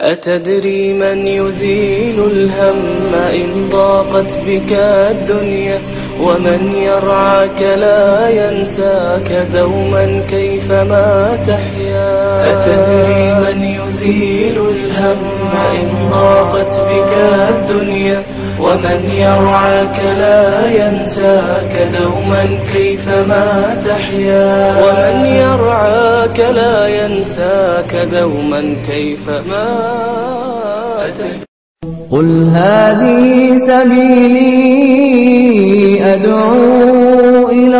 أتدري من يزيل الهم إن ضاقت بك الدنيا ومن يرعاك لا ينساك دوما كيفما تحيا أتدري من يزيل الهم إن ضاقت بك الدنيا ومن يرعاك لا ينساك دوما كيفما تحيا ومن يرعاك لا ينساك دوما كيفما تحيا قل هذه سبيلي أدعو إلى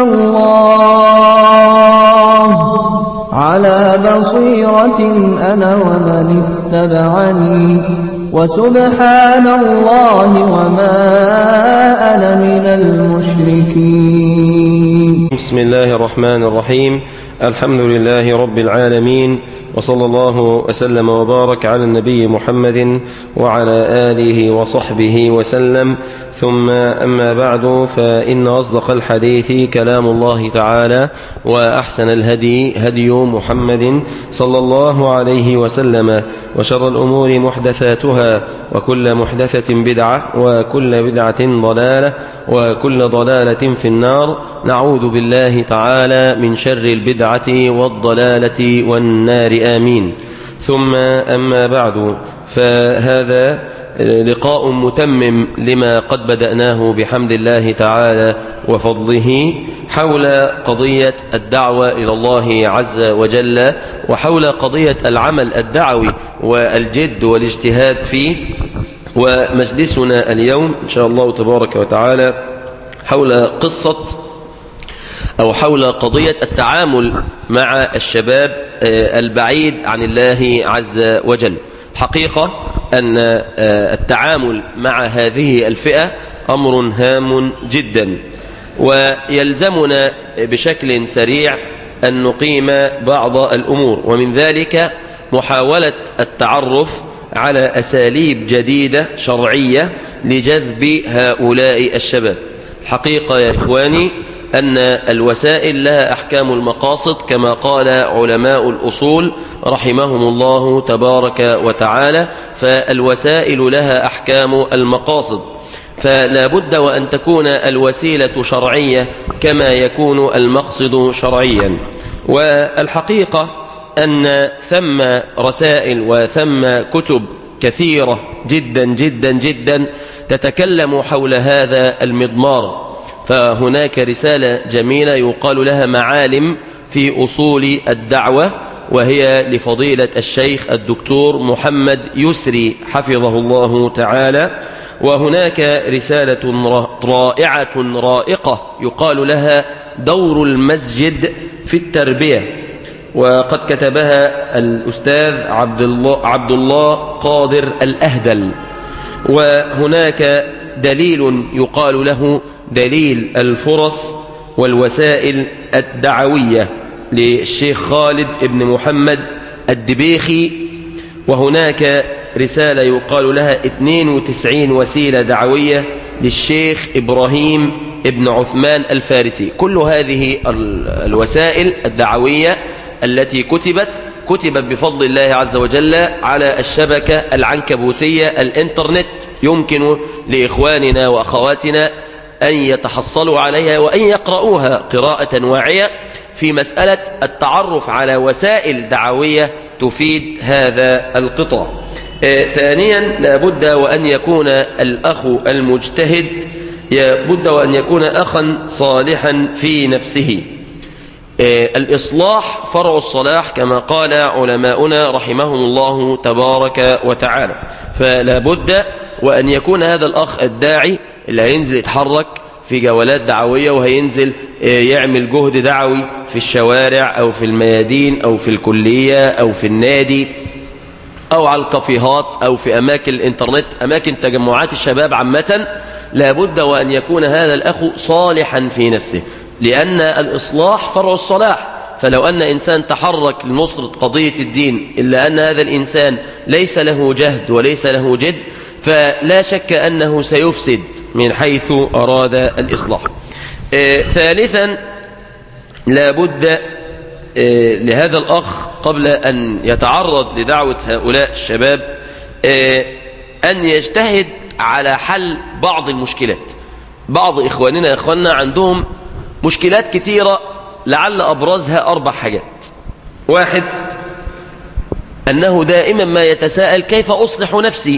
الله على بصيرة أنا ومن اتبعني وسبحان الله وما أنا من المشركين بسم الله الرحمن الرحيم الحمد لله رب العالمين وصلى الله وسلم وبارك على النبي محمد وعلى آله وصحبه وسلم ثم أما بعد فإن أصدق الحديث كلام الله تعالى وأحسن الهدي هدي محمد صلى الله عليه وسلم وشر الأمور محدثاتها وكل محدثة بدعة وكل بدعة ضلالة وكل ضلالة في النار نعوذ بالله تعالى من شر البدعة والضلالة والنار آمين ثم أما بعد فهذا لقاء متمم لما قد بدأناه بحمد الله تعالى وفضله حول قضية الدعوة إلى الله عز وجل وحول قضية العمل الدعوي والجد والاجتهاد فيه ومجلسنا اليوم إن شاء الله تبارك وتعالى حول قصة أو حول قضية التعامل مع الشباب البعيد عن الله عز وجل حقيقة أن التعامل مع هذه الفئة أمر هام جدا ويلزمنا بشكل سريع أن نقيم بعض الأمور ومن ذلك محاولة التعرف على أساليب جديدة شرعية لجذب هؤلاء الشباب الحقيقة يا إخواني أن الوسائل لها أحكام المقاصد كما قال علماء الأصول رحمهم الله تبارك وتعالى فالوسائل لها أحكام المقاصد فلا بد وأن تكون الوسيلة شرعية كما يكون المقصد شرعيا والحقيقة أن ثم رسائل وثم كتب كثيرة جدا جدا جدا تتكلم حول هذا المضمار فهناك رسالة جميلة يقال لها معالم في أصول الدعوة وهي لفضيلة الشيخ الدكتور محمد يسري حفظه الله تعالى وهناك رسالة رائعة رائقة يقال لها دور المسجد في التربية وقد كتبها الأستاذ عبد الله, عبد الله قادر الأهدل وهناك دليل يقال له دليل الفرص والوسائل الدعوية للشيخ خالد بن محمد الدبيخي وهناك رسالة يقال لها 92 وسيلة دعوية للشيخ إبراهيم ابن عثمان الفارسي كل هذه الوسائل الدعوية التي كتبت كتبت بفضل الله عز وجل على الشبكة العنكبوتية الانترنت يمكن لإخواننا وأخواتنا أن يتحصلوا عليها وأن يقرؤوها قراءة واعية في مسألة التعرف على وسائل دعوية تفيد هذا القطاع ثانيا لابد وأن يكون الأخ المجتهد لابد وأن يكون أخا صالحا في نفسه الإصلاح فرع الصلاح كما قال علماؤنا رحمهم الله تبارك وتعالى فلا بد وأن يكون هذا الأخ الداعي اللي هينزل يتحرك في جولات دعوية وهينزل يعمل جهد دعوي في الشوارع أو في الميادين أو في الكلية أو في النادي أو على الكافيهات أو في أماكن الإنترنت أماكن تجمعات الشباب عامة لابد وأن يكون هذا الأخ صالحا في نفسه لأن الإصلاح فرع الصلاح فلو أن إنسان تحرك لنصرة قضية الدين إلا أن هذا الإنسان ليس له جهد وليس له جد فلا شك أنه سيفسد من حيث أراد الإصلاح آه ثالثا لابد آه لهذا الأخ قبل أن يتعرض لدعوة هؤلاء الشباب أن يجتهد على حل بعض المشكلات بعض إخواننا يا إخواننا عندهم مشكلات كثيرة لعل أبرزها أربع حاجات واحد أنه دائما ما يتساءل كيف أصلح نفسي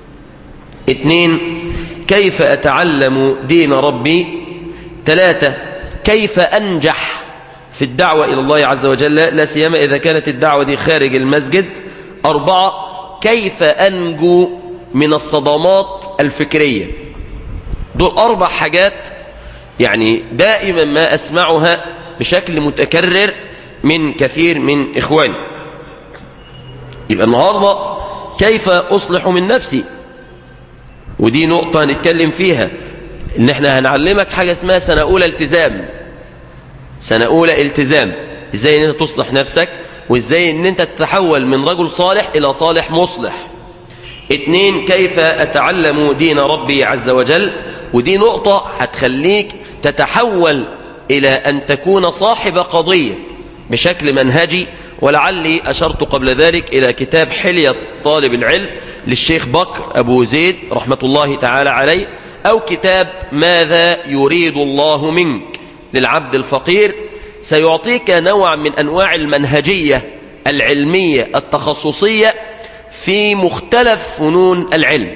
اثنين كيف أتعلم دين ربي ثلاثة كيف أنجح في الدعوة إلى الله عز وجل لا سيما إذا كانت الدعوة دي خارج المسجد أربعة كيف أنجو من الصدمات الفكرية دول أربع حاجات يعني دائما ما أسمعها بشكل متكرر من كثير من إخواني يبقى النهاردة كيف أصلح من نفسي ودي نقطة نتكلم فيها ان احنا هنعلمك حاجة اسمها سنة أولى التزام سنة أولى التزام ازاي ان انت تصلح نفسك وازاي ان انت تتحول من رجل صالح الى صالح مصلح اتنين كيف اتعلم دين ربي عز وجل ودي نقطة هتخليك تتحول الى ان تكون صاحب قضية بشكل منهجي ولعلي أشرت قبل ذلك إلى كتاب حلية طالب العلم للشيخ بكر أبو زيد رحمة الله تعالى عليه أو كتاب ماذا يريد الله منك للعبد الفقير سيعطيك نوع من أنواع المنهجية العلمية التخصصية في مختلف فنون العلم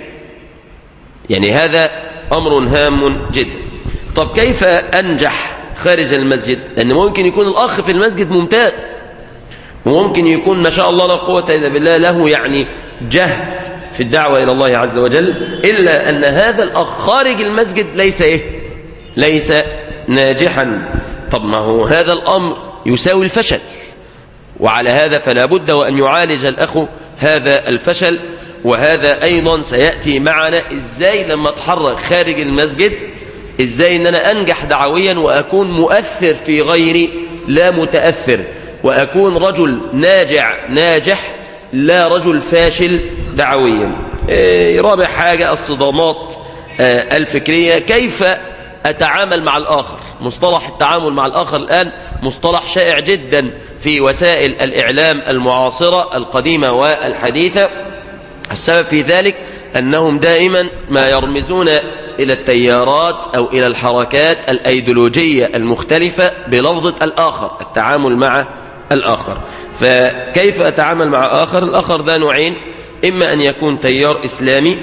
يعني هذا أمر هام جدا طب كيف أنجح خارج المسجد لأن ممكن يكون الأخ في المسجد ممتاز وممكن يكون ما شاء الله لا قوة إلا بالله له يعني جهد في الدعوة إلى الله عز وجل إلا أن هذا الأخ خارج المسجد ليس إيه ليس ناجحا طب ما هو هذا الأمر يساوي الفشل وعلى هذا فلا بد وأن يعالج الأخ هذا الفشل وهذا أيضا سيأتي معنا إزاي لما اتحرك خارج المسجد إزاي أن أنا أنجح دعويا وأكون مؤثر في غيري لا متأثر وأكون رجل ناجع ناجح لا رجل فاشل دعويا إيه رابع حاجة الصدامات آه الفكرية كيف أتعامل مع الآخر مصطلح التعامل مع الآخر الآن مصطلح شائع جدا في وسائل الإعلام المعاصرة القديمة والحديثة السبب في ذلك أنهم دائما ما يرمزون إلى التيارات أو إلى الحركات الأيديولوجية المختلفة بلفظة الآخر التعامل مع الآخر فكيف أتعامل مع آخر الآخر ذا نوعين إما أن يكون تيار إسلامي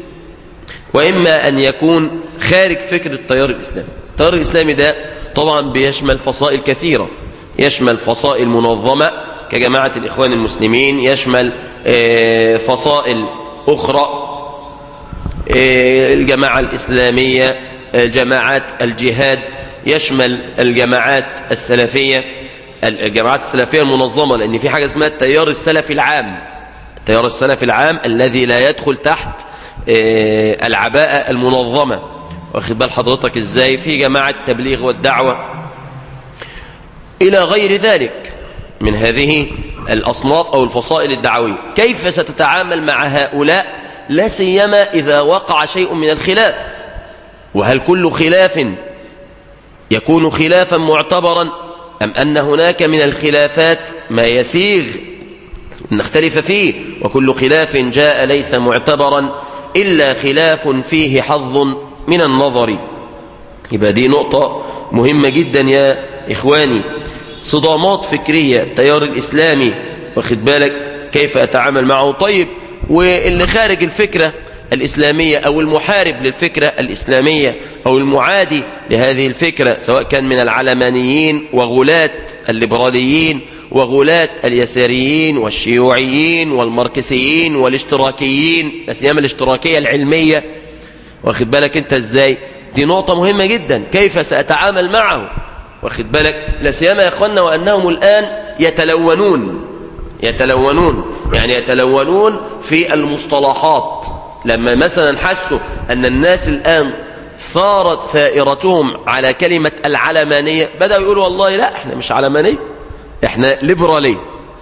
وإما أن يكون خارج فكر التيار الإسلامي التيار الإسلامي ده طبعا بيشمل فصائل كثيرة يشمل فصائل منظمة كجماعة الإخوان المسلمين يشمل فصائل أخرى الجماعة الإسلامية جماعات الجهاد يشمل الجماعات السلفية الجماعات السلفية المنظمة لأن في حاجة اسمها التيار السلفي العام التيار السلفي العام الذي لا يدخل تحت العباءة المنظمة واخد بال حضرتك ازاي في جماعة التبليغ والدعوة إلى غير ذلك من هذه الأصناف أو الفصائل الدعوية كيف ستتعامل مع هؤلاء لا سيما إذا وقع شيء من الخلاف وهل كل خلاف يكون خلافا معتبرا أم أن هناك من الخلافات ما يسيغ نختلف فيه وكل خلاف جاء ليس معتبرا إلا خلاف فيه حظ من النظر يبقى دي نقطة مهمة جدا يا إخواني صدامات فكرية التيار الإسلامي واخد بالك كيف أتعامل معه طيب واللي خارج الفكرة الإسلامية أو المحارب للفكرة الإسلامية أو المعادي لهذه الفكرة سواء كان من العلمانيين وغلاة الليبراليين وغلاة اليساريين والشيوعيين والماركسيين والاشتراكيين السيامة الاشتراكية العلمية واخد بالك انت ازاي دي نقطة مهمة جدا كيف سأتعامل معه واخد بالك لا سيما يا اخوانا وانهم الان يتلونون يتلونون يعني يتلونون في المصطلحات لما مثلا حسوا ان الناس الان ثارت ثائرتهم على كلمة العلمانية بدأوا يقولوا والله لا احنا مش علمانية احنا ليبرالية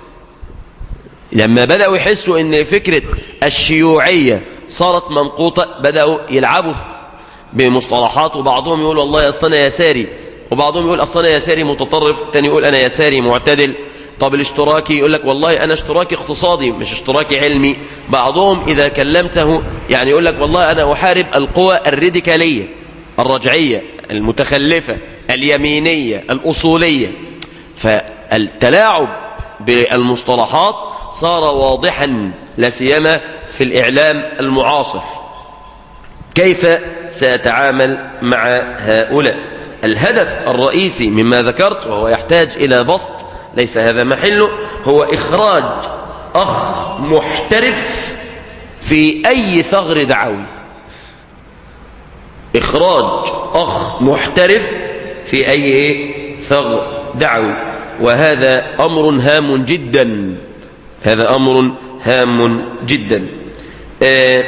لما بدأوا يحسوا ان فكرة الشيوعية صارت منقوطة بدأوا يلعبوا بمصطلحات وبعضهم يقول والله اصلا انا يساري وبعضهم يقول اصلا انا يساري متطرف تاني يقول انا يساري معتدل طب الاشتراكي يقول لك والله أنا اشتراكي اقتصادي مش اشتراكي علمي بعضهم إذا كلمته يعني يقول لك والله أنا أحارب القوى الراديكالية الرجعية المتخلفة اليمينية الأصولية فالتلاعب بالمصطلحات صار واضحا لا سيما في الإعلام المعاصر كيف سأتعامل مع هؤلاء الهدف الرئيسي مما ذكرت وهو يحتاج إلى بسط ليس هذا محله هو إخراج أخ محترف في أي ثغر دعوي إخراج أخ محترف في أي إيه؟ ثغر دعوي وهذا أمر هام جدا هذا أمر هام جدا آه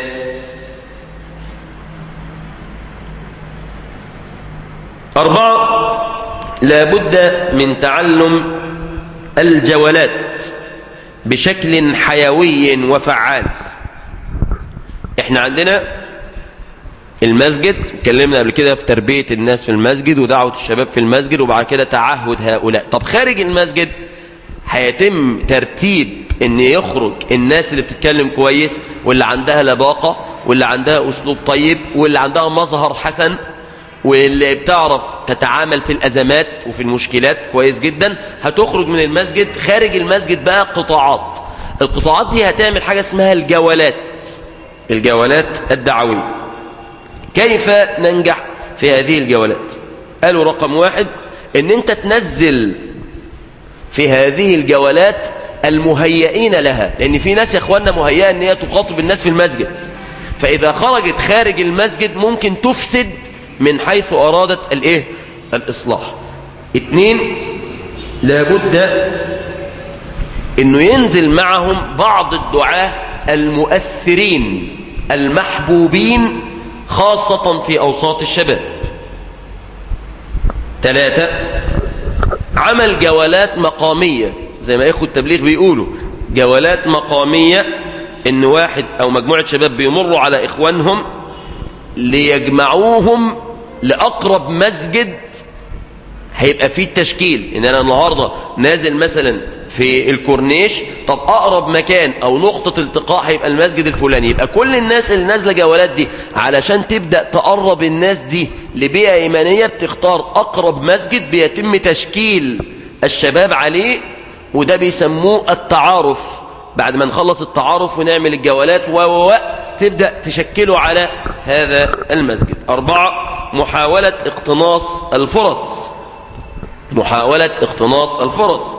أربعة لابد من تعلم الجولات بشكل حيوي وفعال احنا عندنا المسجد اتكلمنا قبل كده في تربية الناس في المسجد ودعوة الشباب في المسجد وبعد كده تعهد هؤلاء طب خارج المسجد هيتم ترتيب ان يخرج الناس اللي بتتكلم كويس واللي عندها لباقة واللي عندها اسلوب طيب واللي عندها مظهر حسن واللي بتعرف تتعامل في الأزمات وفي المشكلات كويس جدا هتخرج من المسجد خارج المسجد بقى قطاعات القطاعات دي هتعمل حاجة اسمها الجولات الجولات الدعوية كيف ننجح في هذه الجولات قالوا رقم واحد ان انت تنزل في هذه الجولات المهيئين لها لان في ناس يا اخواننا مهيئة ان هي تخاطب الناس في المسجد فاذا خرجت خارج المسجد ممكن تفسد من حيث ارادت الايه الاصلاح اتنين لابد انه ينزل معهم بعض الدعاة المؤثرين المحبوبين خاصة في أوساط الشباب ثلاثة عمل جولات مقامية زي ما إخوة التبليغ بيقولوا جولات مقامية إن واحد أو مجموعة شباب بيمروا على إخوانهم ليجمعوهم لأقرب مسجد هيبقى فيه التشكيل إن أنا النهاردة نازل مثلا في الكورنيش طب أقرب مكان أو نقطة التقاء هيبقى المسجد الفلاني يبقى كل الناس اللي نازلة جولات دي علشان تبدأ تقرب الناس دي لبيئة إيمانية بتختار أقرب مسجد بيتم تشكيل الشباب عليه وده بيسموه التعارف بعد ما نخلص التعارف ونعمل الجولات و و تبدأ تشكله على هذا المسجد أربعة محاولة اقتناص الفرص محاولة اقتناص الفرص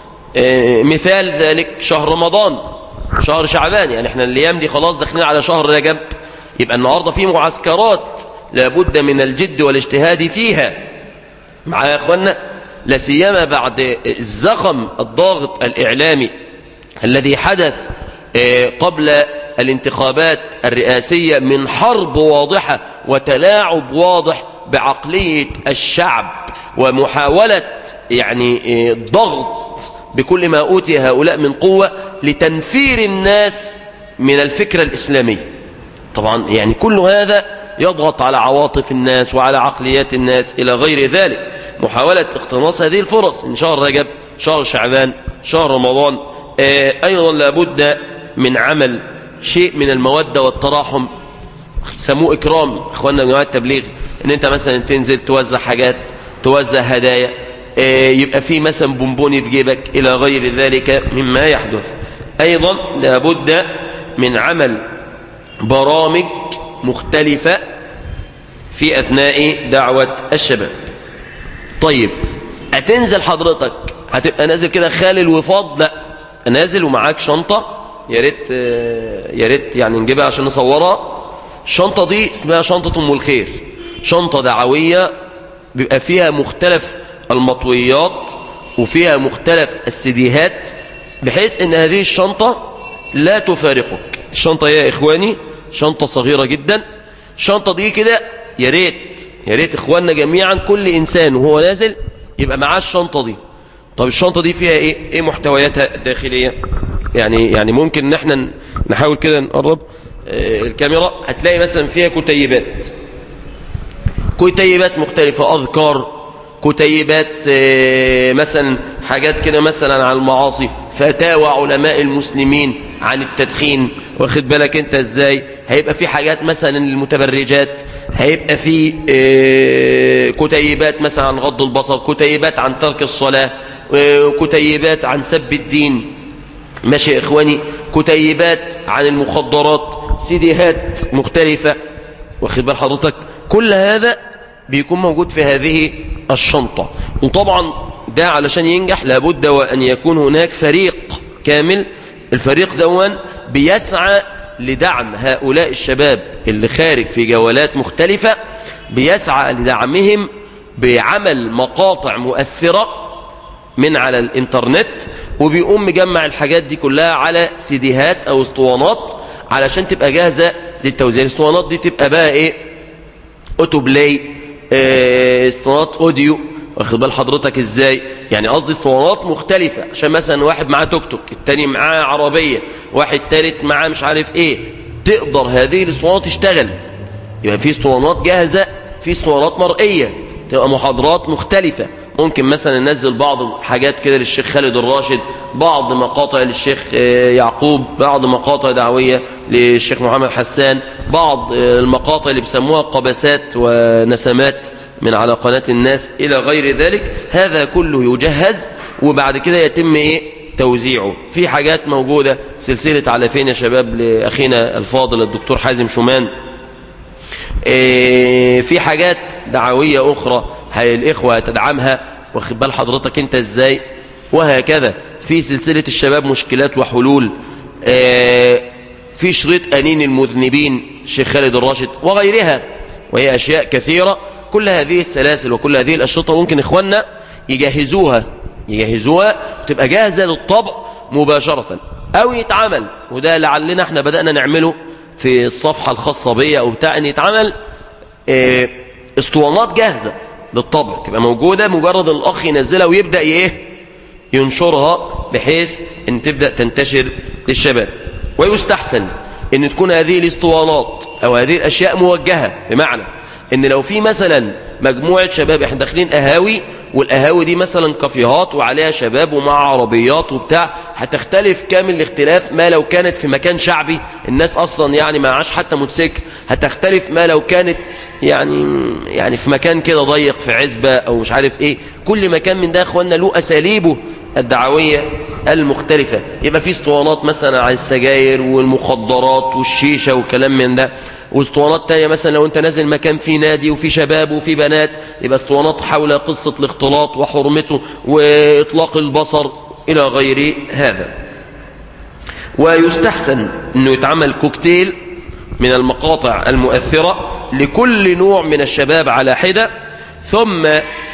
مثال ذلك شهر رمضان شهر شعبان يعني احنا الايام دي خلاص داخلين على شهر رجب يبقى النهارده في معسكرات لابد من الجد والاجتهاد فيها معايا يا اخوانا لا سيما بعد الزخم الضاغط الاعلامي الذي حدث قبل الانتخابات الرئاسية من حرب واضحة وتلاعب واضح بعقلية الشعب ومحاولة يعني ضغط بكل ما أوتي هؤلاء من قوة لتنفير الناس من الفكرة الإسلامية طبعا يعني كل هذا يضغط على عواطف الناس وعلى عقليات الناس إلى غير ذلك محاولة اقتناص هذه الفرص إن شهر رجب شهر شعبان شهر رمضان أيضا لابد من عمل شيء من المودة والتراحم سموه إكرام إخواننا جماعة التبليغ إن أنت مثلا تنزل توزع حاجات توزع هدايا يبقى في مثلا بونبوني في جيبك إلى غير ذلك مما يحدث أيضا لابد من عمل برامج مختلفة في أثناء دعوة الشباب طيب هتنزل حضرتك هتبقى نازل كده خالي الوفاض لا نازل ومعاك شنطة يا ريت يا ريت يعني نجيبها عشان نصورها الشنطة دي اسمها شنطة أم الخير شنطة دعوية بيبقى فيها مختلف المطويات وفيها مختلف السديهات بحيث ان هذه الشنطة لا تفارقك الشنطة يا إخواني شنطة صغيرة جدا الشنطة دي كده يا ريت يا ريت إخواننا جميعا كل إنسان وهو نازل يبقى معاه الشنطة دي طب الشنطة دي فيها إيه إيه محتوياتها الداخلية يعني يعني ممكن ان احنا نحاول كده نقرب الكاميرا هتلاقي مثلا فيها كتيبات كتيبات مختلفة أذكار كتيبات مثلا حاجات كده مثلا عن المعاصي فتاوى علماء المسلمين عن التدخين واخد بالك انت ازاي هيبقى في حاجات مثلا للمتبرجات هيبقى في اه كتيبات مثلا عن غض البصر كتيبات عن ترك الصلاة اه كتيبات عن سب الدين ماشي يا إخواني كتيبات عن المخدرات سيديهات مختلفة واخد بال حضرتك كل هذا بيكون موجود في هذه الشنطة وطبعا ده علشان ينجح لابد وأن يكون هناك فريق كامل الفريق دون بيسعى لدعم هؤلاء الشباب اللي خارج في جولات مختلفة بيسعى لدعمهم بعمل مقاطع مؤثرة من على الانترنت وبيقوم مجمع الحاجات دي كلها على سيديهات او اسطوانات علشان تبقى جاهزة للتوزيع الاسطوانات دي تبقى بقى ايه اوتو بلاي اه اسطوانات اوديو واخد بال حضرتك ازاي يعني قصدي اسطوانات مختلفة عشان مثلا واحد معاه توك توك التاني معاه عربية واحد تالت معاه مش عارف ايه تقدر هذه الاسطوانات تشتغل يبقى في اسطوانات جاهزة في اسطوانات مرئية تبقى محاضرات مختلفة ممكن مثلا ننزل بعض حاجات كده للشيخ خالد الراشد بعض مقاطع للشيخ يعقوب بعض مقاطع دعوية للشيخ محمد حسان بعض المقاطع اللي بيسموها قبسات ونسمات من على قناة الناس إلى غير ذلك هذا كله يجهز وبعد كده يتم إيه توزيعه في حاجات موجودة سلسلة على فين يا شباب لأخينا الفاضل الدكتور حازم شومان إيه في حاجات دعوية أخرى هاي الإخوة تدعمها واخد بال حضرتك أنت إزاي وهكذا في سلسلة الشباب مشكلات وحلول إيه في شريط أنين المذنبين الشيخ خالد الراشد وغيرها وهي أشياء كثيرة كل هذه السلاسل وكل هذه الأشرطة ممكن إخواننا يجهزوها يجهزوها وتبقى جاهزة للطبع مباشرة أو يتعمل وده لعلنا احنا بدأنا نعمله في الصفحة الخاصة بي أو بتاع أن يتعمل اه اسطوانات جاهزة للطبع تبقى موجودة مجرد الأخ ينزلها ويبدأ ايه ينشرها بحيث أن تبدأ تنتشر للشباب ويستحسن أن تكون هذه الاسطوانات أو هذه الأشياء موجهة بمعنى ان لو في مثلا مجموعة شباب احنا داخلين قهاوي والقهاوي دي مثلا كافيهات وعليها شباب ومع عربيات وبتاع هتختلف كامل الاختلاف ما لو كانت في مكان شعبي الناس اصلا يعني ما معاش حتى موتوسيكل هتختلف ما لو كانت يعني يعني في مكان كده ضيق في عزبة او مش عارف ايه كل مكان من ده يا اخوانا له اساليبه الدعوية المختلفة يبقى في اسطوانات مثلا عن السجاير والمخدرات والشيشة وكلام من ده واسطوانات تانية مثلا لو انت نازل مكان فيه نادي وفيه شباب وفيه بنات يبقى اسطوانات حول قصة الاختلاط وحرمته واطلاق البصر الى غير هذا ويستحسن انه يتعمل كوكتيل من المقاطع المؤثرة لكل نوع من الشباب على حدة ثم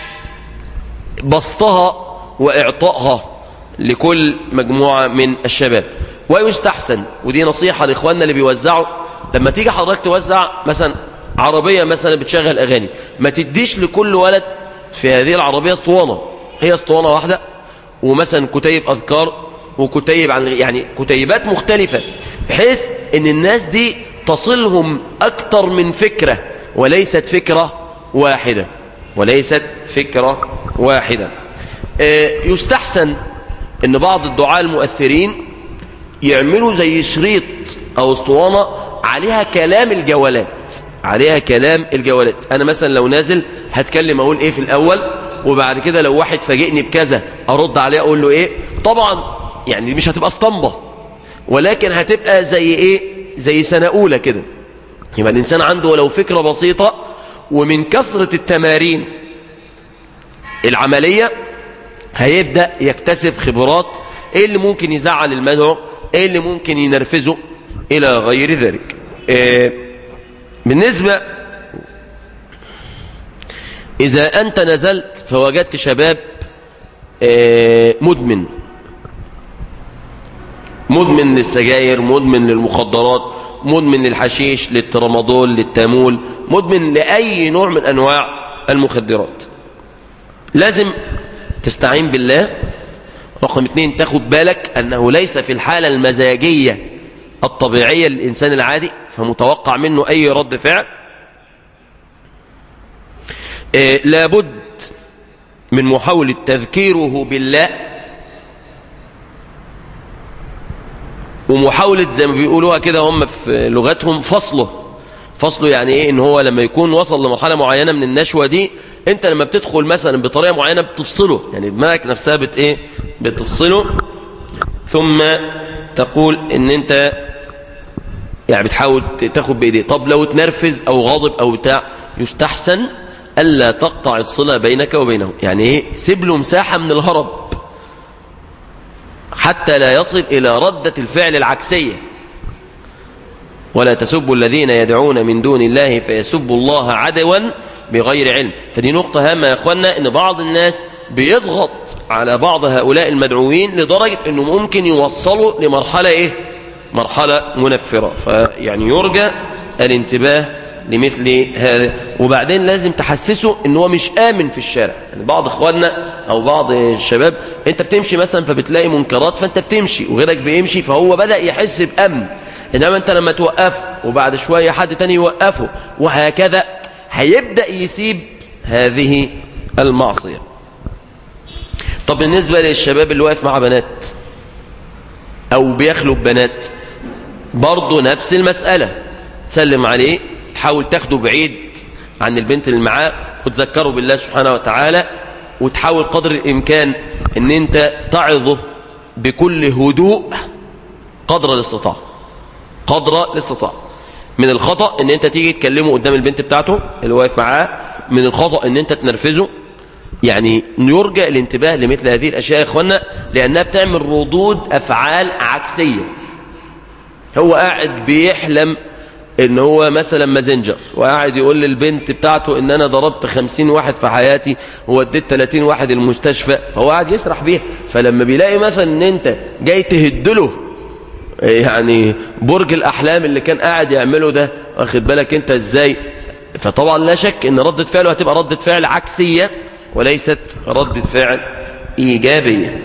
بسطها واعطائها لكل مجموعة من الشباب ويستحسن ودي نصيحة لإخواننا اللي بيوزعوا لما تيجي حضرتك توزع مثلا عربية مثلا بتشغل أغاني ما تديش لكل ولد في هذه العربية اسطوانة هي اسطوانة واحدة ومثلا كتيب أذكار وكتيب عن يعني كتيبات مختلفة بحيث ان الناس دي تصلهم أكتر من فكرة وليست فكرة واحدة وليست فكرة واحدة يستحسن ان بعض الدعاء المؤثرين يعملوا زي شريط او اسطوانة عليها كلام الجولات عليها كلام الجولات انا مثلا لو نازل هتكلم اقول ايه في الاول وبعد كده لو واحد فاجئني بكذا ارد عليه اقول له ايه طبعا يعني مش هتبقى اسطمبة ولكن هتبقى زي ايه زي سنة اولى كده يبقى الانسان عنده ولو فكرة بسيطة ومن كثرة التمارين العملية هيبدأ يكتسب خبرات ايه اللي ممكن يزعل المدعو ايه اللي ممكن ينرفزه الى غير ذلك إيه بالنسبة اذا انت نزلت فوجدت شباب إيه مدمن مدمن للسجاير مدمن للمخدرات مدمن للحشيش للترامادول للتامول مدمن لأي نوع من أنواع المخدرات لازم تستعين بالله رقم اثنين تاخد بالك أنه ليس في الحالة المزاجية الطبيعية للإنسان العادي فمتوقع منه أي رد فعل إيه لابد من محاولة تذكيره بالله ومحاولة زي ما بيقولوها كده هم في لغتهم فصله فصله يعني ايه ان هو لما يكون وصل لمرحلة معينة من النشوة دي انت لما بتدخل مثلا بطريقة معينة بتفصله يعني دماغك نفسها بت ايه بتفصله ثم تقول ان انت يعني بتحاول تاخد بايديه طب لو تنرفز او غاضب او بتاع يستحسن الا تقطع الصلة بينك وبينه يعني ايه سيب له مساحة من الهرب حتى لا يصل الى ردة الفعل العكسية ولا تسبوا الذين يدعون من دون الله فيسبوا الله عدوا بغير علم فدي نقطة هامة يا أخوانا أن بعض الناس بيضغط على بعض هؤلاء المدعوين لدرجة أنه ممكن يوصلوا لمرحلة إيه؟ مرحلة منفرة فيعني يرجى الانتباه لمثل هذا وبعدين لازم تحسسه ان هو مش آمن في الشارع يعني بعض اخواننا او بعض الشباب انت بتمشي مثلا فبتلاقي منكرات فانت بتمشي وغيرك بيمشي فهو بدأ يحس بأمن انما انت لما توقفه وبعد شوية حد تاني يوقفه وهكذا هيبدأ يسيب هذه المعصية طب بالنسبة للشباب اللي واقف مع بنات او بيخلو ببنات برضه نفس المسألة تسلم عليه تحاول تاخده بعيد عن البنت اللي معاه وتذكره بالله سبحانه وتعالى وتحاول قدر الإمكان ان انت تعظه بكل هدوء قدر الاستطاعة قدر الاستطاعة من الخطأ ان انت تيجي تكلمه قدام البنت بتاعته اللي واقف معاه من الخطأ ان انت تنرفزه يعني يرجى الانتباه لمثل هذه الأشياء يا إخوانا لأنها بتعمل ردود أفعال عكسية هو قاعد بيحلم ان هو مثلا مازنجر وقاعد يقول للبنت بتاعته ان انا ضربت خمسين واحد في حياتي ووديت تلاتين واحد المستشفى فهو قاعد يسرح بيها فلما بيلاقي مثلا ان انت جاي تهدله يعني برج الاحلام اللي كان قاعد يعمله ده واخد بالك انت ازاي فطبعا لا شك ان ردة فعله هتبقى ردة فعل عكسية وليست ردة فعل ايجابية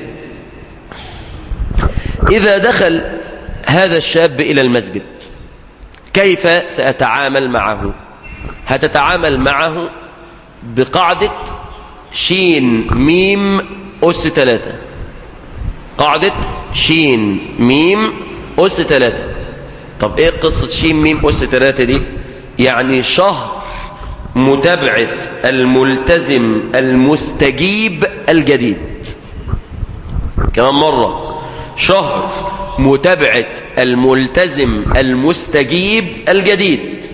اذا دخل هذا الشاب الى المسجد كيف سأتعامل معه هتتعامل معه بقاعدة شين ميم أس ثلاثة قاعدة شين ميم أس ثلاثة طب ايه قصة شين ميم أس ثلاثة دي يعني شهر متابعة الملتزم المستجيب الجديد كمان مرة شهر متابعة الملتزم المستجيب الجديد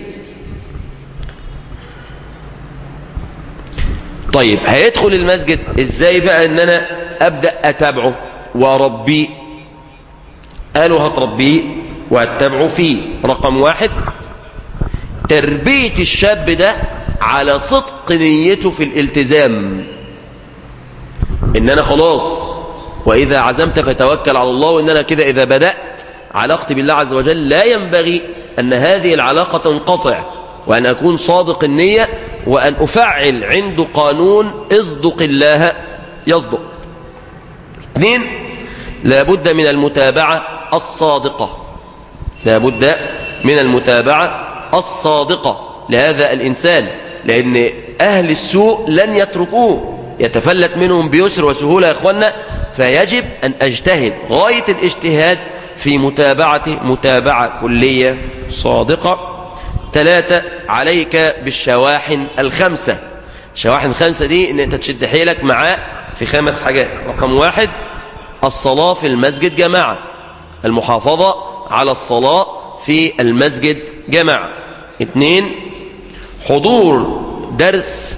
طيب هيدخل المسجد ازاي بقى ان انا ابدأ اتابعه واربيه قالوا هتربيه وهتتابعه فيه رقم واحد تربية الشاب ده على صدق نيته في الالتزام ان انا خلاص وإذا عزمت فتوكل على الله وإن أنا كده إذا بدأت علاقتي بالله عز وجل لا ينبغي أن هذه العلاقة تنقطع وأن أكون صادق النية وأن أفعل عنده قانون اصدق الله يصدق اثنين لابد من المتابعة الصادقة لابد من المتابعة الصادقة لهذا الإنسان لأن أهل السوء لن يتركوه يتفلت منهم بيسر وسهولة يا إخوانا فيجب أن أجتهد غاية الاجتهاد في متابعته متابعة كلية صادقة ثلاثة عليك بالشواحن الخمسة الشواحن الخمسة دي ان انت تشد حيلك معاه في خمس حاجات رقم واحد الصلاة في المسجد جماعة المحافظة على الصلاة في المسجد جماعة اثنين حضور درس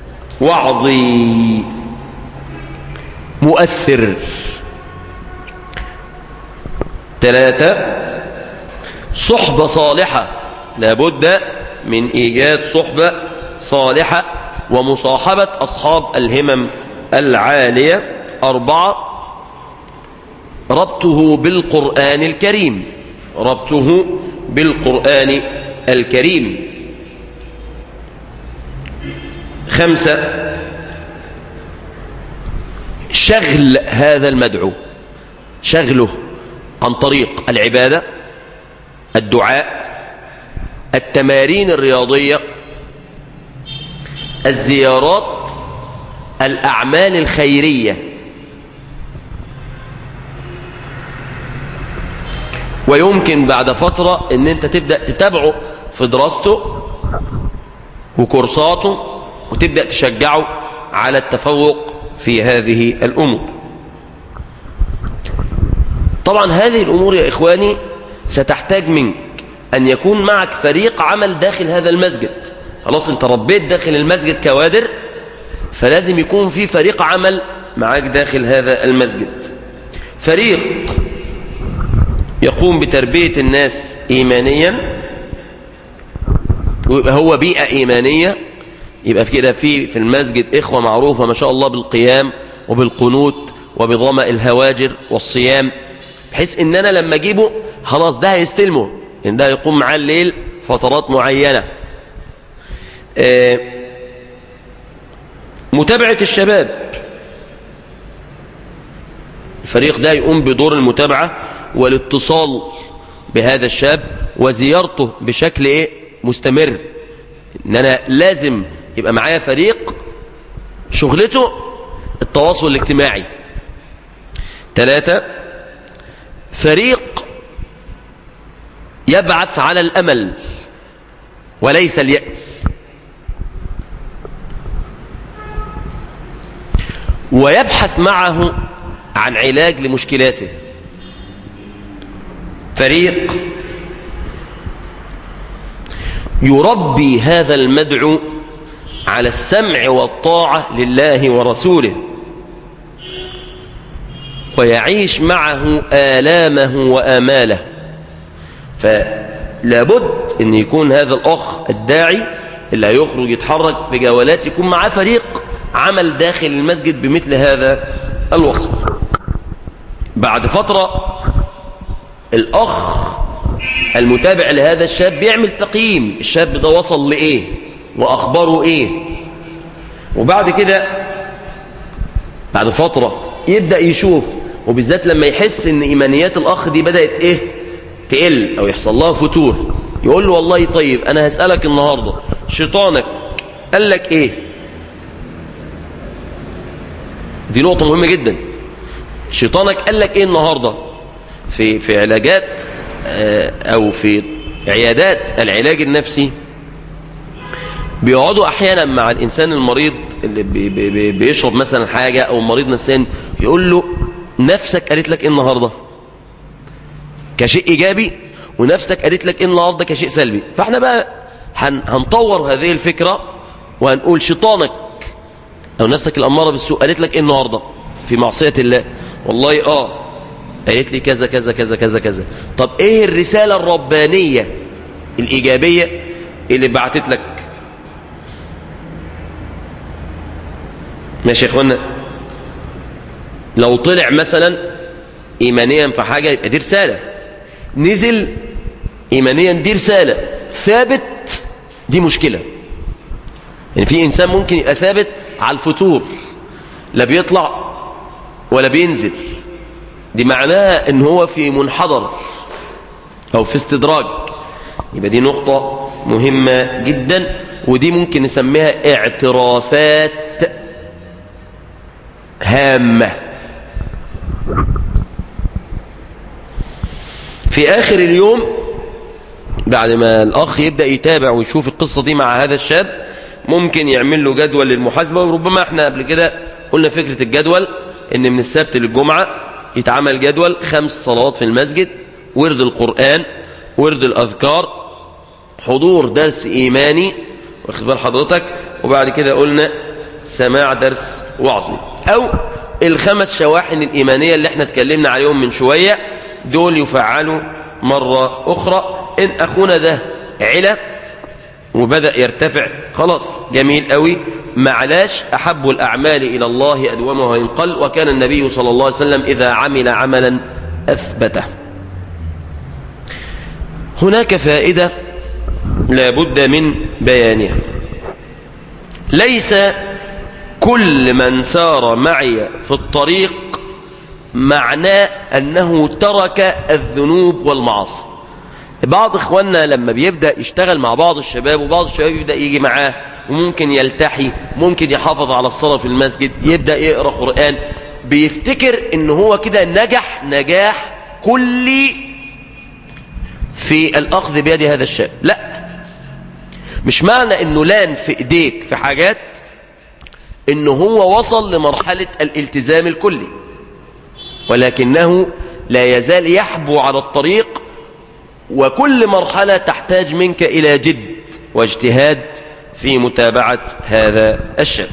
وعظي مؤثر ثلاثة صحبة صالحة لابد من إيجاد صحبة صالحة ومصاحبة أصحاب الهمم العالية أربعة ربطه بالقرآن الكريم ربطه بالقرآن الكريم خمسة شغل هذا المدعو شغله عن طريق العبادة الدعاء التمارين الرياضية الزيارات الأعمال الخيرية ويمكن بعد فترة ان انت تبدأ تتابعه في دراسته وكورساته وتبدأ تشجعه على التفوق في هذه الأمور طبعا هذه الأمور يا إخواني ستحتاج منك أن يكون معك فريق عمل داخل هذا المسجد خلاص انت ربيت داخل المسجد كوادر فلازم يكون في فريق عمل معك داخل هذا المسجد فريق يقوم بتربية الناس إيمانيا ويبقى هو بيئة إيمانية يبقى في كده في في المسجد إخوة معروفة ما شاء الله بالقيام وبالقنوت وبضمأ الهواجر والصيام بحيث إن أنا لما أجيبه خلاص ده هيستلمه إن ده يقوم معاه الليل فترات معينة آه متابعة الشباب الفريق ده يقوم بدور المتابعة والاتصال بهذا الشاب وزيارته بشكل ايه مستمر ان انا لازم يبقى معايا فريق شغلته التواصل الاجتماعي ثلاثة فريق يبعث على الأمل وليس اليأس ويبحث معه عن علاج لمشكلاته فريق يربي هذا المدعو على السمع والطاعة لله ورسوله ويعيش معه آلامه وآماله فلابد أن يكون هذا الأخ الداعي اللي هيخرج يتحرك بجولات يكون معاه فريق عمل داخل المسجد بمثل هذا الوصف بعد فترة الأخ المتابع لهذا الشاب بيعمل تقييم الشاب ده وصل لإيه وأخباره إيه وبعد كده بعد فترة يبدأ يشوف وبالذات لما يحس ان إيمانيات الأخ دي بدأت إيه تقل أو يحصل لها فتور يقول له والله طيب أنا هسألك النهاردة شيطانك قال لك إيه دي نقطة مهمة جدا شيطانك قال لك إيه النهاردة في, في علاجات أو في عيادات العلاج النفسي بيقعدوا أحيانا مع الإنسان المريض اللي بي بي بيشرب مثلا حاجة أو مريض نفسيا يقول له نفسك قالت لك إيه النهاردة كشيء إيجابي ونفسك قالت لك إيه النهاردة كشيء سلبي فاحنا بقى هن هنطور هذه الفكرة وهنقول شيطانك أو نفسك الأمارة بالسوء قالت لك إيه النهاردة في معصية الله والله آه قالت لي كذا كذا كذا كذا كذا طب ايه الرسالة الربانية الإيجابية اللي بعتت لك ماشي يا اخوانا لو طلع مثلا إيمانيا في حاجة يبقى دي رسالة نزل إيمانيا دي رسالة ثابت دي مشكلة يعني في إنسان ممكن يبقى ثابت على الفتور لا بيطلع ولا بينزل دي معناها ان هو في منحدر او في استدراج يبقى دي نقطة مهمة جدا ودي ممكن نسميها اعترافات هامة في اخر اليوم بعد ما الاخ يبدأ يتابع ويشوف القصة دي مع هذا الشاب ممكن يعمل له جدول للمحاسبة وربما احنا قبل كده قلنا فكرة الجدول ان من السبت للجمعة يتعمل جدول خمس صلوات في المسجد ورد القرآن ورد الأذكار حضور درس إيماني واخد بال حضرتك وبعد كده قلنا سماع درس وعظي أو الخمس شواحن الإيمانية اللي احنا اتكلمنا عليهم من شوية دول يفعلوا مرة أخرى إن أخونا ده علا وبدأ يرتفع خلاص جميل قوي معلاش أحب الأعمال إلى الله أدومها وإن قل وكان النبي صلى الله عليه وسلم إذا عمل عملا أثبته هناك فائدة لا بد من بيانها ليس كل من سار معي في الطريق معناه أنه ترك الذنوب والمعاصي بعض إخواننا لما بيبدأ يشتغل مع بعض الشباب وبعض الشباب يبدأ يجي معاه وممكن يلتحي ممكن يحافظ على الصلاة في المسجد يبدأ يقرأ قرآن بيفتكر ان هو كده نجح نجاح كلي في الأخذ بيد هذا الشاب لا مش معنى أنه لان في إيديك في حاجات أنه هو وصل لمرحلة الالتزام الكلي ولكنه لا يزال يحبو على الطريق وكل مرحلة تحتاج منك إلى جد واجتهاد في متابعة هذا الشاب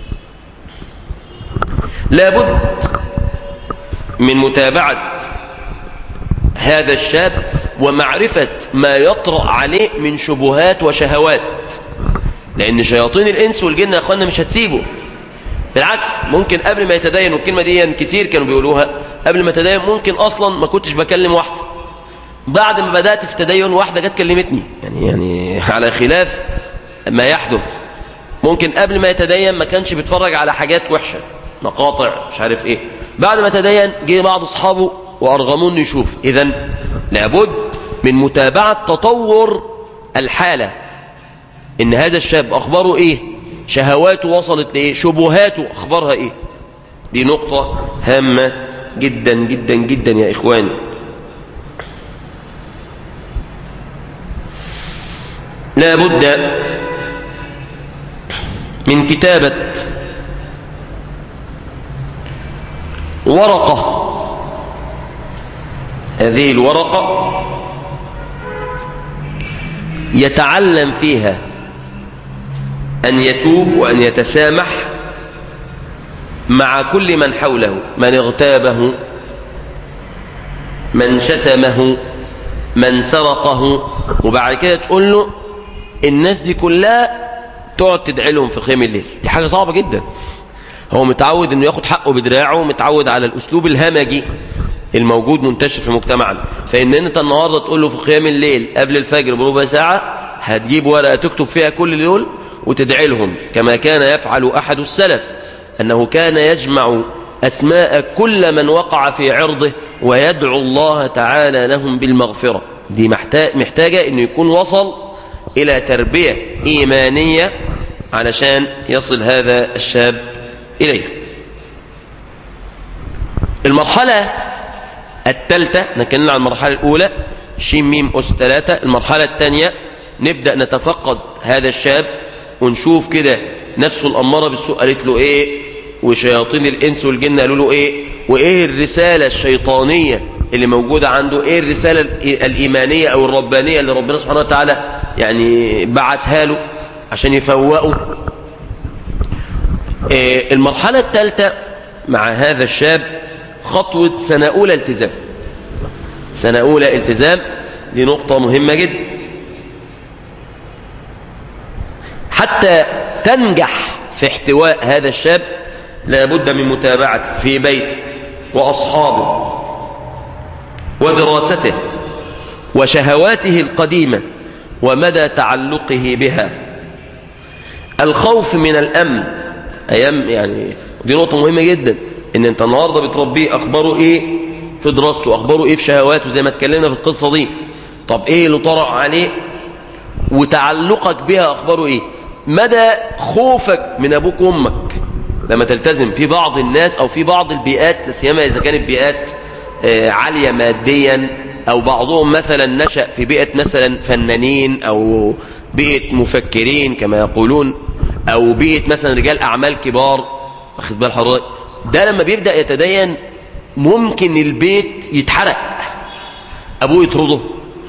لابد من متابعة هذا الشاب ومعرفة ما يطرأ عليه من شبهات وشهوات لأن شياطين الإنس والجن يا أخوانا مش هتسيبه بالعكس ممكن قبل ما يتدين والكلمة دي كتير كانوا بيقولوها قبل ما يتدين ممكن أصلا ما كنتش بكلم واحدة بعد ما بدأت في تدين واحدة جت كلمتني يعني يعني على خلاف ما يحدث ممكن قبل ما يتدين ما كانش بيتفرج على حاجات وحشة مقاطع مش عارف ايه بعد ما تدين جه بعض اصحابه وارغمون يشوف اذا لابد من متابعة تطور الحالة ان هذا الشاب اخباره ايه شهواته وصلت لايه شبهاته اخبارها ايه دي نقطة هامة جدا جدا جدا يا اخواني لا بد من كتابة ورقة هذه الورقة يتعلم فيها أن يتوب وأن يتسامح مع كل من حوله من اغتابه من شتمه من سرقه وبعد كده تقول له الناس دي كلها تقعد تدعي لهم في خيم الليل دي حاجة صعبة جدا هو متعود انه ياخد حقه بدراعه متعود على الاسلوب الهمجي الموجود منتشر في مجتمعنا فان انت النهارده تقول له في قيام الليل قبل الفجر بربع ساعه هتجيب ورقه تكتب فيها كل دول وتدعي لهم كما كان يفعل احد السلف انه كان يجمع اسماء كل من وقع في عرضه ويدعو الله تعالى لهم بالمغفره دي محتاجه انه يكون وصل الى تربيه ايمانيه علشان يصل هذا الشاب إليها المرحلة الثالثة نكلمنا عن المرحلة الأولى شين ميم أس ثلاثة المرحلة الثانية نبدأ نتفقد هذا الشاب ونشوف كده نفسه الأمارة بالسوء قالت له إيه وشياطين الإنس والجن قالوا له إيه وإيه الرسالة الشيطانية اللي موجودة عنده إيه الرسالة الإيمانية أو الربانية اللي ربنا سبحانه وتعالى يعني بعتها له عشان يفوقه المرحلة الثالثة مع هذا الشاب خطوة سنة أولى التزام سنة أولى التزام دي نقطة مهمة جدا حتى تنجح في احتواء هذا الشاب لابد من متابعته في بيته وأصحابه ودراسته وشهواته القديمة ومدى تعلقه بها الخوف من الأمن أيام يعني دي نقطة مهمة جدا إن أنت النهاردة بتربيه أخباره إيه في دراسته أخباره إيه في شهواته زي ما اتكلمنا في القصة دي طب إيه اللي طرأ عليه وتعلقك بها أخباره إيه مدى خوفك من أبوك وأمك لما تلتزم في بعض الناس أو في بعض البيئات لسيما إذا كانت بيئات عالية ماديا أو بعضهم مثلا نشأ في بيئة مثلا فنانين أو بيئة مفكرين كما يقولون أو بيئة مثلا رجال أعمال كبار واخد بال حضرتك ده لما بيبدأ يتدين ممكن البيت يتحرق أبوه يطرده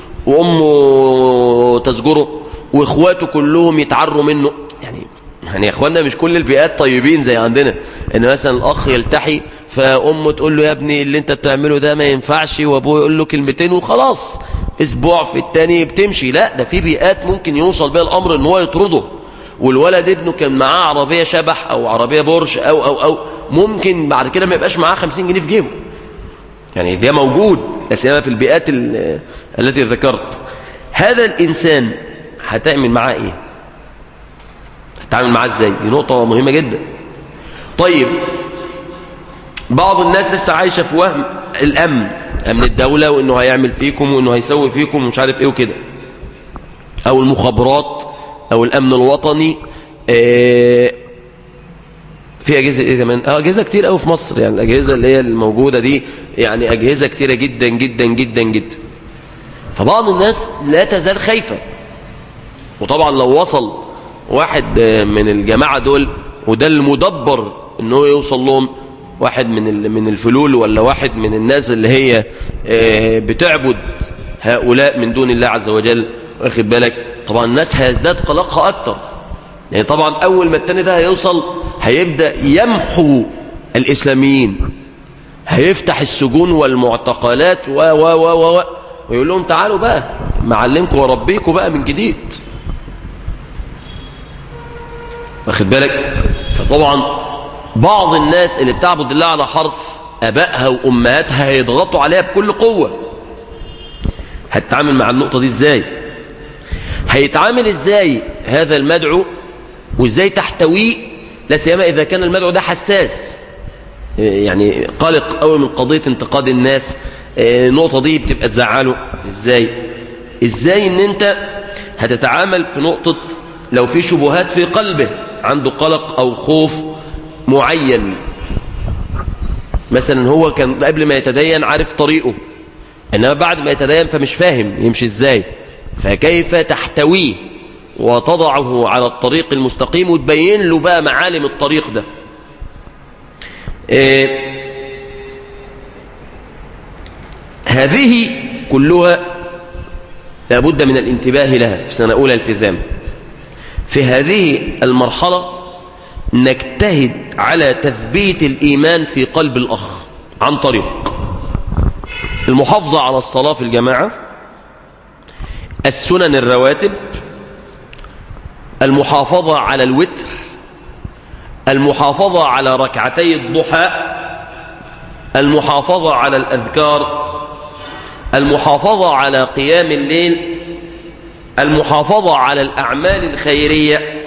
وأمه تزجره وإخواته كلهم يتعروا منه يعني يعني يا اخوانا مش كل البيئات طيبين زي عندنا ان مثلا الاخ يلتحي فامه تقول له يا ابني اللي انت بتعمله ده ما ينفعش وابوه يقول له كلمتين وخلاص اسبوع في التاني بتمشي لا ده في بيئات ممكن يوصل بها الامر ان هو يطرده والولد ابنه كان معاه عربيه شبح او عربيه بورش او او او ممكن بعد كده ما يبقاش معاه 50 جنيه في جيبه يعني ده موجود لا سيما في البيئات التي ذكرت هذا الانسان هتعمل معاه ايه هتتعامل معاه ازاي دي نقطة مهمة جدا طيب بعض الناس لسه عايشة في وهم الأمن أمن الدولة وإنه هيعمل فيكم وإنه هيسوي فيكم ومش عارف إيه وكده أو المخابرات أو الأمن الوطني آه في أجهزة إيه كمان آه أجهزة كتير قوي في مصر يعني الأجهزة اللي هي الموجودة دي يعني أجهزة كتيرة جدا جدا جدا جدا فبعض الناس لا تزال خايفة وطبعا لو وصل واحد من الجماعة دول وده المدبر انه يوصل لهم واحد من من الفلول ولا واحد من الناس اللي هي بتعبد هؤلاء من دون الله عز وجل واخد بالك طبعا الناس هيزداد قلقها اكتر يعني طبعا اول ما التاني ده هيوصل هيبدأ يمحو الاسلاميين هيفتح السجون والمعتقلات و و و و ويقول لهم تعالوا بقى معلمكم وربيكم بقى من جديد واخد بالك فطبعا بعض الناس اللي بتعبد الله على حرف ابائها وامهاتها هيضغطوا عليها بكل قوه هتتعامل مع النقطه دي ازاي هيتعامل ازاي هذا المدعو وازاي تحتويه لا سيما اذا كان المدعو ده حساس يعني قلق قوي من قضيه انتقاد الناس النقطه دي بتبقى تزعله ازاي ازاي ان انت هتتعامل في نقطه لو في شبهات في قلبه عنده قلق او خوف معين مثلا هو كان قبل ما يتدين عارف طريقه انما بعد ما يتدين فمش فاهم يمشي ازاي فكيف تحتويه وتضعه على الطريق المستقيم وتبين له بقى معالم الطريق ده إيه هذه كلها لابد من الانتباه لها في سنة أولى التزام في هذه المرحلة نجتهد على تثبيت الإيمان في قلب الأخ عن طريق المحافظة على الصلاة في الجماعة السنن الرواتب المحافظة على الوتر المحافظة على ركعتي الضحى المحافظة على الأذكار المحافظة على قيام الليل المحافظة على الأعمال الخيرية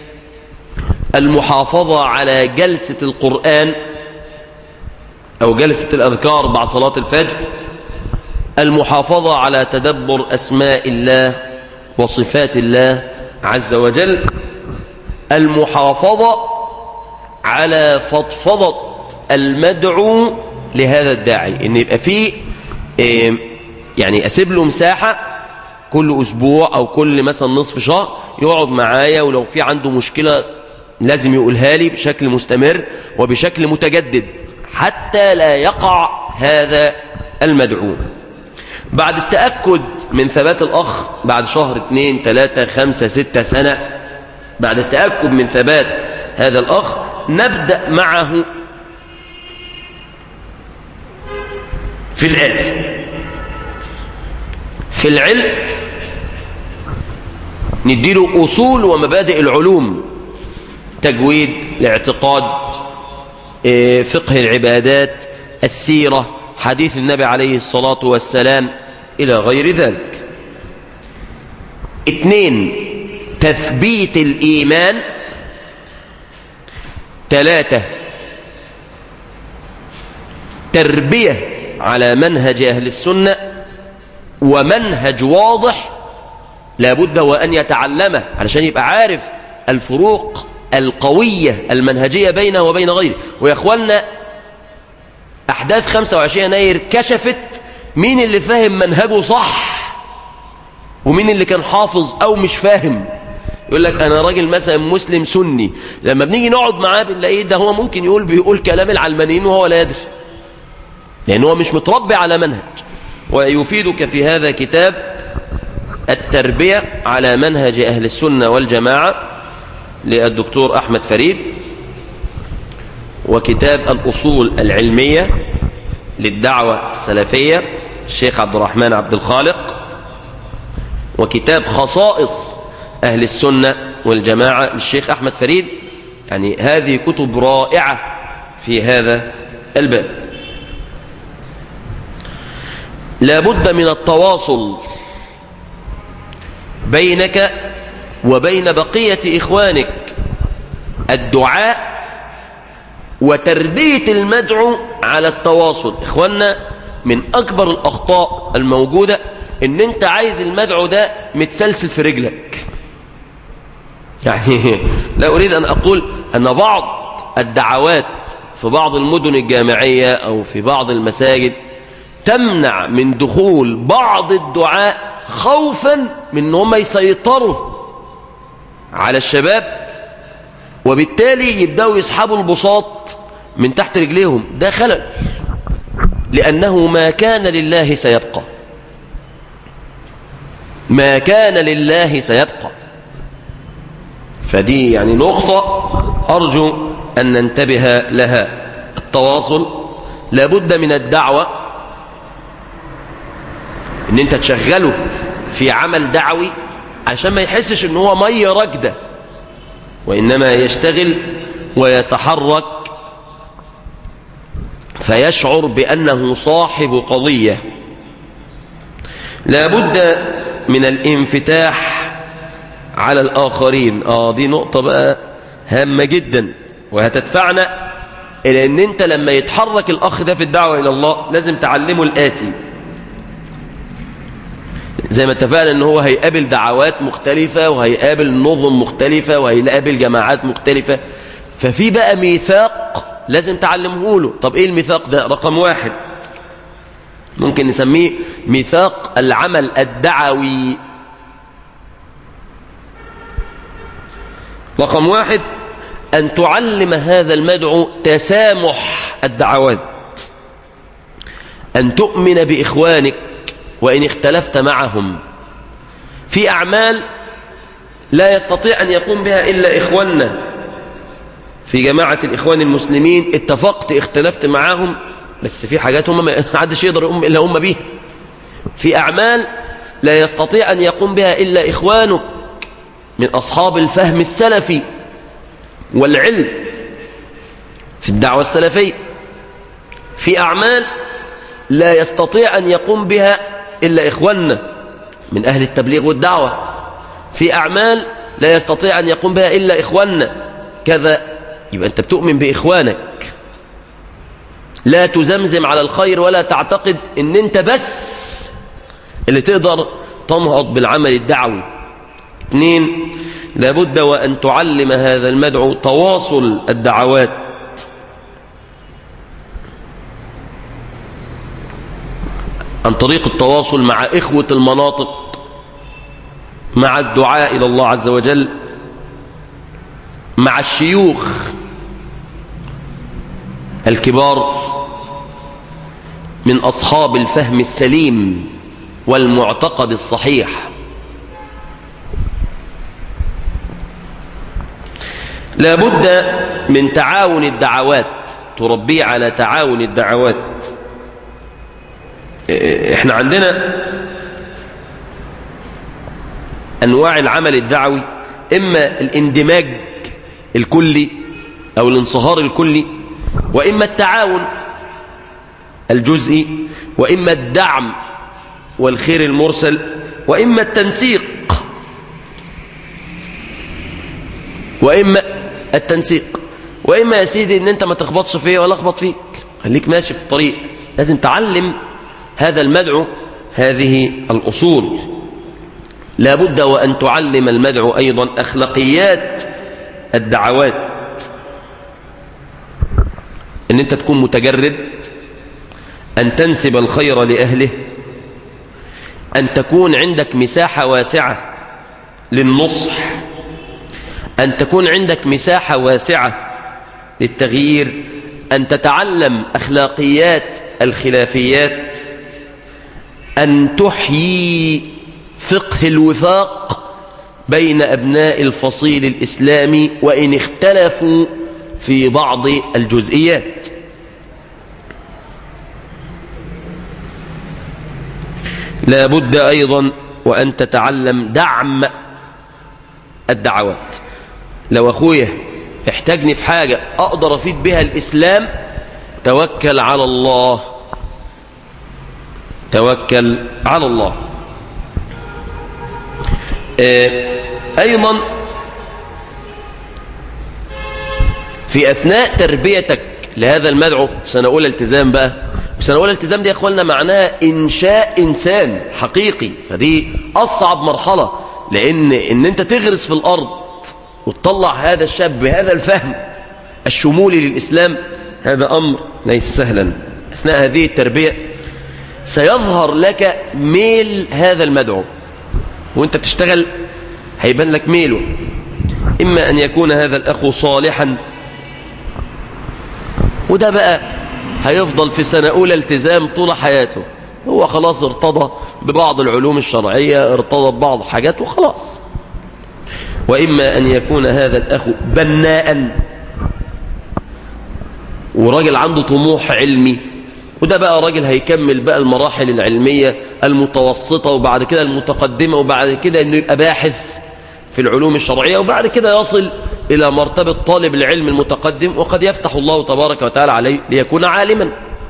المحافظة على جلسة القرآن أو جلسة الأذكار بعد صلاة الفجر المحافظة على تدبر أسماء الله وصفات الله عز وجل المحافظة على فضفضة المدعو لهذا الداعي ان يبقى فيه يعني اسيب له مساحة كل اسبوع او كل مثلا نصف شهر يقعد معايا ولو في عنده مشكلة لازم يقولها لي بشكل مستمر وبشكل متجدد حتى لا يقع هذا المدعو بعد التأكد من ثبات الأخ بعد شهر اثنين ثلاثة خمسة ستة سنة بعد التأكد من ثبات هذا الأخ نبدأ معه في الآتي في العلم نديله أصول ومبادئ العلوم تجويد الاعتقاد فقه العبادات السيرة حديث النبي عليه الصلاة والسلام إلى غير ذلك اثنين تثبيت الإيمان ثلاثة تربية على منهج أهل السنة ومنهج واضح لابد وأن يتعلمه علشان يبقى عارف الفروق القوية المنهجية بينه وبين غيره ويا أخواننا أحداث 25 يناير كشفت مين اللي فاهم منهجه صح ومين اللي كان حافظ أو مش فاهم يقول لك أنا راجل مثلا مسلم سني لما بنيجي نقعد معاه بنلاقيه ده هو ممكن يقول بيقول كلام العلمانيين وهو لا يدري لأن هو مش متربي على منهج ويفيدك في هذا كتاب التربية على منهج أهل السنة والجماعة للدكتور أحمد فريد وكتاب الأصول العلمية للدعوة السلفية الشيخ عبد الرحمن عبد الخالق وكتاب خصائص أهل السنة والجماعة للشيخ أحمد فريد يعني هذه كتب رائعة في هذا الباب لا بد من التواصل بينك وبين بقية إخوانك الدعاء وتربية المدعو على التواصل إخواننا من أكبر الأخطاء الموجودة إن أنت عايز المدعو ده متسلسل في رجلك يعني لا أريد أن أقول أن بعض الدعوات في بعض المدن الجامعية أو في بعض المساجد تمنع من دخول بعض الدعاء خوفا من ان هم يسيطروا على الشباب وبالتالي يبدأوا يسحبوا البساط من تحت رجليهم ده خلل لأنه ما كان لله سيبقى ما كان لله سيبقى فدي يعني نقطة أرجو أن ننتبه لها التواصل لابد من الدعوة ان انت تشغله في عمل دعوي عشان ما يحسش ان هو مية راكده وإنما يشتغل ويتحرك فيشعر بأنه صاحب قضية لابد من الانفتاح على الآخرين آه دي نقطة بقى هامة جدا وهتدفعنا إلى أن أنت لما يتحرك الأخ ده في الدعوة إلى الله لازم تعلمه الآتي زي ما اتفقنا ان هو هيقابل دعوات مختلفة وهيقابل نظم مختلفة وهيقابل جماعات مختلفة ففي بقى ميثاق لازم تعلمه له طب ايه الميثاق ده رقم واحد ممكن نسميه ميثاق العمل الدعوي رقم واحد أن تعلم هذا المدعو تسامح الدعوات أن تؤمن بإخوانك وإن اختلفت معهم في أعمال لا يستطيع أن يقوم بها إلا إخواننا في جماعة الإخوان المسلمين اتفقت اختلفت معهم بس في حاجات هم ما حدش يقدر يقوم إلا هم بيها في أعمال لا يستطيع أن يقوم بها إلا إخوانك من أصحاب الفهم السلفي والعلم في الدعوة السلفية في أعمال لا يستطيع أن يقوم بها إلا إخواننا من أهل التبليغ والدعوة في أعمال لا يستطيع أن يقوم بها إلا إخواننا كذا يبقى أنت بتؤمن بإخوانك لا تزمزم على الخير ولا تعتقد أن أنت بس اللي تقدر تنهض بالعمل الدعوي اثنين لابد وأن تعلم هذا المدعو تواصل الدعوات عن طريق التواصل مع إخوة المناطق مع الدعاء إلى الله عز وجل مع الشيوخ الكبار من أصحاب الفهم السليم والمعتقد الصحيح لا بد من تعاون الدعوات تربي على تعاون الدعوات احنا عندنا انواع العمل الدعوي اما الاندماج الكلي او الانصهار الكلي واما التعاون الجزئي واما الدعم والخير المرسل واما التنسيق واما التنسيق واما يا سيدي ان انت ما تخبطش فيه ولا اخبط فيك خليك ماشي في الطريق لازم تعلم هذا المدعو هذه الأصول لا بد وأن تعلم المدعو أيضا أخلاقيات الدعوات أن أنت تكون متجرد أن تنسب الخير لأهله أن تكون عندك مساحة واسعة للنصح أن تكون عندك مساحة واسعة للتغيير أن تتعلم أخلاقيات الخلافيات أن تحيي فقه الوثاق بين أبناء الفصيل الإسلامي وإن اختلفوا في بعض الجزئيات لا بد أيضا وأن تتعلم دعم الدعوات لو أخويا احتاجني في حاجة أقدر أفيد بها الإسلام توكل على الله توكل على الله أيضا في أثناء تربيتك لهذا المدعو في سنة أولى التزام بقى سنة أولى التزام دي يا أخواننا معناها إنشاء إنسان حقيقي فدي أصعب مرحلة لأن إن أنت تغرس في الأرض وتطلع هذا الشاب بهذا الفهم الشمولي للإسلام هذا أمر ليس سهلا أثناء هذه التربية سيظهر لك ميل هذا المدعو وانت بتشتغل هيبان لك ميله إما أن يكون هذا الأخ صالحا وده بقى هيفضل في سنة أولى التزام طول حياته هو خلاص ارتضى ببعض العلوم الشرعية ارتضى ببعض حاجات وخلاص وإما أن يكون هذا الأخ بناء وراجل عنده طموح علمي وده بقى راجل هيكمل بقى المراحل العلمية المتوسطة وبعد كده المتقدمة وبعد كده انه يبقى باحث في العلوم الشرعية وبعد كده يصل إلى مرتبة طالب العلم المتقدم وقد يفتح الله تبارك وتعالى عليه ليكون عالما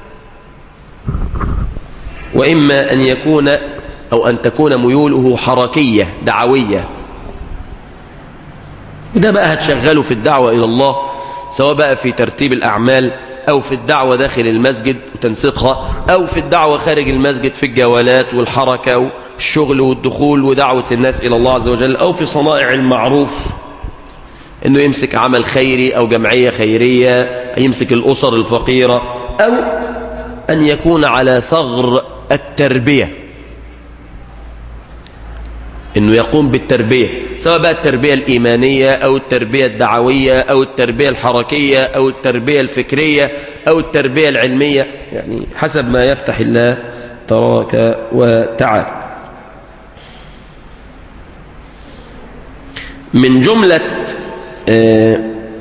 وإما أن يكون أو أن تكون ميوله حركية دعوية وده بقى هتشغله في الدعوة إلى الله سواء بقى في ترتيب الأعمال أو في الدعوة داخل المسجد وتنسيقها أو في الدعوة خارج المسجد في الجولات والحركة والشغل والدخول ودعوة الناس إلى الله عز وجل أو في صنائع المعروف أنه يمسك عمل خيري أو جمعية خيرية يمسك الأسر الفقيرة أو أن يكون على ثغر التربية انه يقوم بالتربية سواء بقى التربية الإيمانية أو التربية الدعوية أو التربية الحركية أو التربية الفكرية أو التربية العلمية يعني حسب ما يفتح الله تبارك وتعالى من جملة آه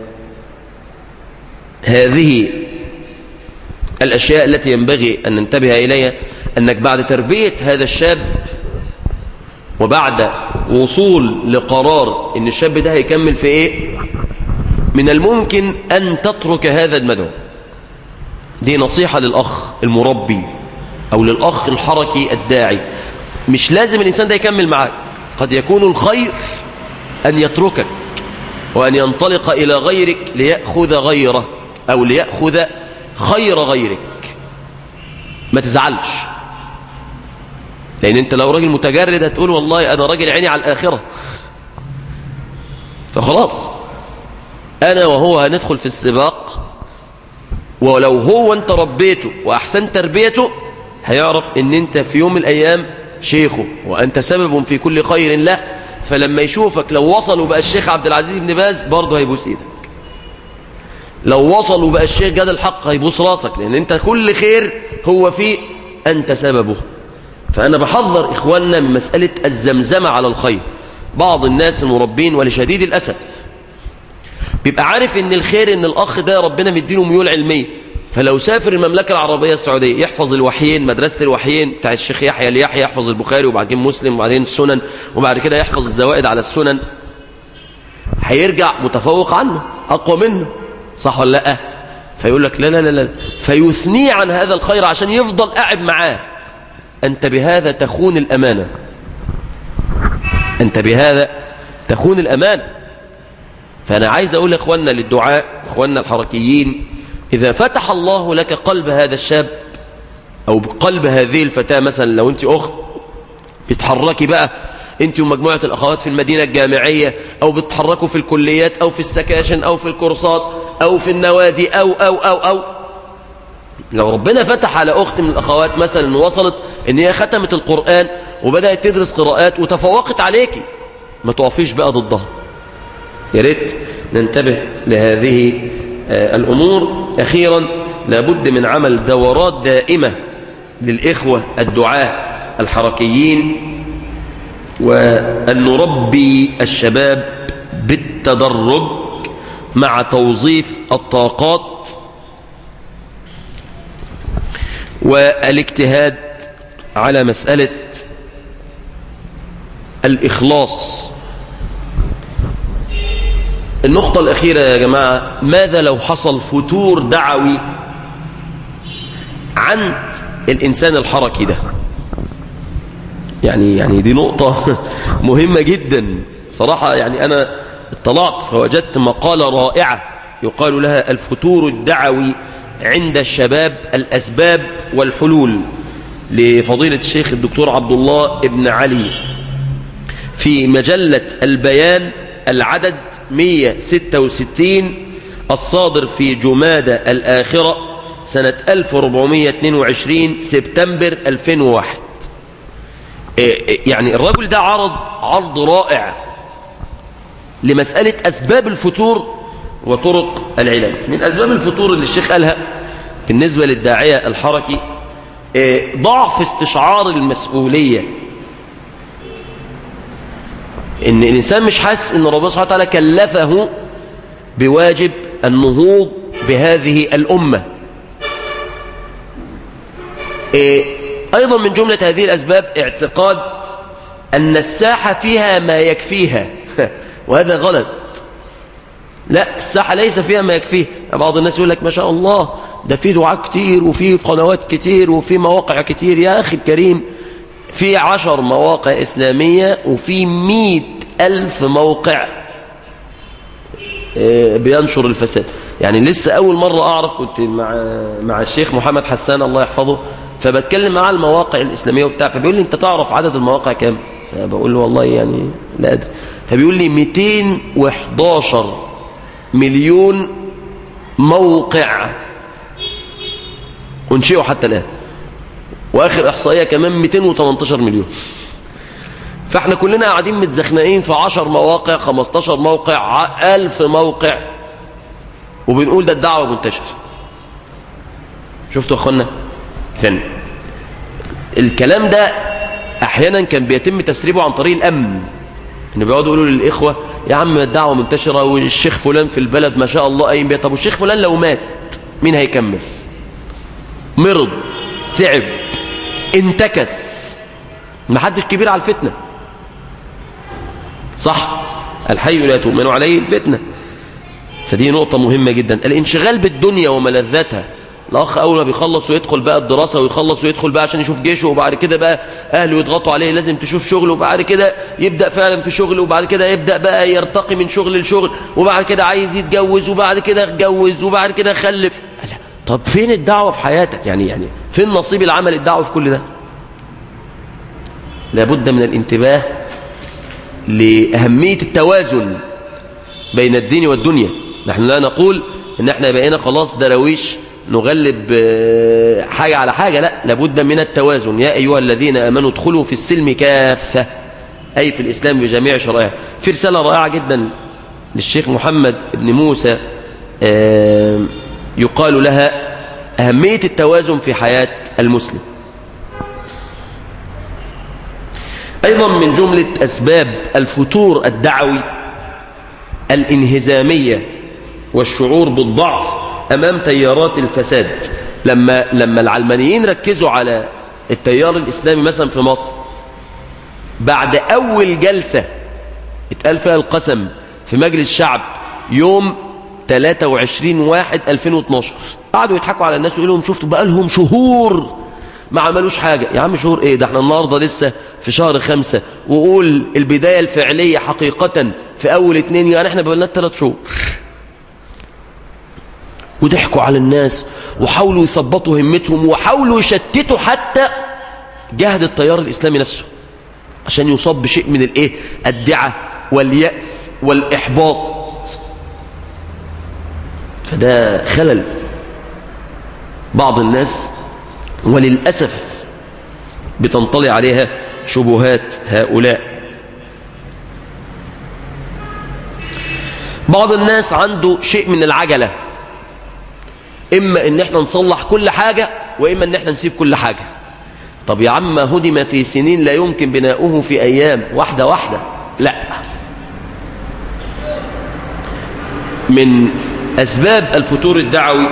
هذه الأشياء التي ينبغي أن ننتبه إليها أنك بعد تربية هذا الشاب وبعد وصول لقرار ان الشاب ده هيكمل في ايه من الممكن ان تترك هذا المدعو دي نصيحة للأخ المربي أو للأخ الحركي الداعي مش لازم الإنسان ده يكمل معاك قد يكون الخير أن يتركك وأن ينطلق إلى غيرك ليأخذ غيرك أو ليأخذ خير غيرك ما تزعلش لأن أنت لو راجل متجرد هتقول والله أنا راجل عيني على الآخرة فخلاص أنا وهو هندخل في السباق ولو هو أنت ربيته وأحسنت تربيته هيعرف أن أنت في يوم من الأيام شيخه وأنت سبب في كل خير له فلما يشوفك لو وصل وبقى الشيخ عبد العزيز بن باز برضه هيبوس ايدك لو وصل وبقى الشيخ جاد الحق هيبوس راسك لأن أنت كل خير هو فيه أنت سببه فأنا بحذر إخواننا من مسألة الزمزمة على الخير بعض الناس المربين ولشديد الأسف بيبقى عارف ان الخير ان الأخ ده ربنا مديله ميول علمية فلو سافر المملكة العربية السعودية يحفظ الوحيين مدرسة الوحيين بتاع الشيخ يحيى ليحيى يحفظ البخاري وبعدين مسلم وبعدين السنن وبعد كده يحفظ الزوائد على السنن هيرجع متفوق عنه أقوى منه صح ولا لا فيقول لك لا لا لا لا فيثنيه عن هذا الخير عشان يفضل قاعد معاه أنت بهذا تخون الأمانة أنت بهذا تخون الأمانة فأنا عايز أقول لإخواننا للدعاء إخواننا الحركيين إذا فتح الله لك قلب هذا الشاب أو قلب هذه الفتاة مثلا لو أنت أخت بتحركي بقى أنت ومجموعة الأخوات في المدينة الجامعية أو بتحركوا في الكليات أو في السكاشن أو في الكورسات أو في النوادي أو أو أو أو لو ربنا فتح على أخت من الأخوات مثلا وصلت إن هي ختمت القرآن وبدأت تدرس قراءات وتفوقت عليكي ما تقفيش بقى ضدها يا ريت ننتبه لهذه الأمور أخيرا لابد من عمل دورات دائمة للإخوة الدعاة الحركيين وأن نربي الشباب بالتدرج مع توظيف الطاقات والاجتهاد على مسألة الإخلاص النقطة الأخيرة يا جماعة ماذا لو حصل فتور دعوي عند الإنسان الحركي ده يعني يعني دي نقطة مهمة جدا صراحة يعني أنا اطلعت فوجدت مقالة رائعة يقال لها الفتور الدعوي عند الشباب الأسباب والحلول لفضيلة الشيخ الدكتور عبد الله ابن علي في مجلة البيان العدد 166 الصادر في جمادة الآخرة سنة 1422 سبتمبر 2001 إيه، إيه، يعني الرجل ده عرض عرض رائع لمسألة أسباب الفتور وطرق العلاج من أسباب الفتور اللي الشيخ قالها بالنسبة للداعية الحركي إيه، ضعف استشعار المسؤولية ان الانسان مش حاسس ان ربنا سبحانه وتعالى كلفه بواجب النهوض بهذه الامه إيه ايضا من جمله هذه الاسباب اعتقاد ان الساحه فيها ما يكفيها وهذا غلط لا الساحة ليس فيها ما يكفيه بعض الناس يقول لك ما شاء الله ده في دعاء كتير وفي قنوات كتير وفي مواقع كتير يا أخي الكريم في عشر مواقع إسلامية وفي مئة ألف موقع آه، بينشر الفساد يعني لسه أول مرة أعرف كنت مع, مع الشيخ محمد حسان الله يحفظه فبتكلم مع المواقع الإسلامية وبتاع فبيقول لي أنت تعرف عدد المواقع كام فبقول له والله يعني لا أدري فبيقول لي 211 مليون موقع انشئوا حتى الآن واخر احصائيه كمان 218 مليون فاحنا كلنا قاعدين متزخنقين في 10 مواقع 15 موقع 1000 موقع وبنقول ده الدعوه منتشره شفتوا يا اخوانا ثاني الكلام ده احيانا كان بيتم تسريبه عن طريق الامن ان بيقعدوا يقولوا للاخوه يا عم الدعوه منتشره والشيخ فلان في البلد ما شاء الله قايم بيها طب والشيخ فلان لو مات مين هيكمل مرض تعب انتكس ما حدش كبير على الفتنة صح الحي لا تؤمن عليه الفتنة فدي نقطة مهمة جدا الانشغال بالدنيا وملذاتها الأخ أول ما بيخلص ويدخل بقى الدراسة ويخلص ويدخل بقى عشان يشوف جيشه وبعد كده بقى أهله يضغطوا عليه لازم تشوف شغله وبعد كده يبدأ فعلا في شغله وبعد كده يبدأ بقى يرتقي من شغل لشغل وبعد كده عايز يتجوز وبعد كده يتجوز وبعد كده يخلف طب فين الدعوة في حياتك يعني يعني فين نصيب العمل الدعوة في كل ده لابد من الانتباه لأهمية التوازن بين الدين والدنيا نحن لا نقول ان احنا بقينا خلاص درويش نغلب آه، حاجة على حاجة لا لابد من التوازن يا أيها الذين أمنوا ادخلوا في السلم كافة أي في الإسلام بجميع شرائعه في رسالة رائعة جدا للشيخ محمد بن موسى آه، يقال لها أهمية التوازن في حياة المسلم أيضا من جملة أسباب الفتور الدعوي الانهزامية والشعور بالضعف أمام تيارات الفساد لما, لما العلمانيين ركزوا على التيار الإسلامي مثلا في مصر بعد أول جلسة اتقال فيها القسم في مجلس الشعب يوم 23 واحد 2012 قعدوا يضحكوا على الناس ويقولوا لهم شفتوا بقى لهم شهور ما عملوش حاجة يا عم شهور ايه ده احنا النهاردة لسه في شهر خمسة وقول البداية الفعلية حقيقة في اول اتنين يعني احنا بقالنا ثلاث شهور وضحكوا على الناس وحاولوا يثبطوا همتهم وحاولوا يشتتوا حتى جهد التيار الإسلامي نفسه عشان يصاب بشيء من الايه الدعة واليأس والإحباط فده خلل بعض الناس وللأسف بتنطلي عليها شبهات هؤلاء بعض الناس عنده شيء من العجلة إما إن احنا نصلح كل حاجة وإما إن احنا نسيب كل حاجة طب يا عم هدم في سنين لا يمكن بناؤه في أيام واحدة واحدة لا من أسباب الفتور الدعوي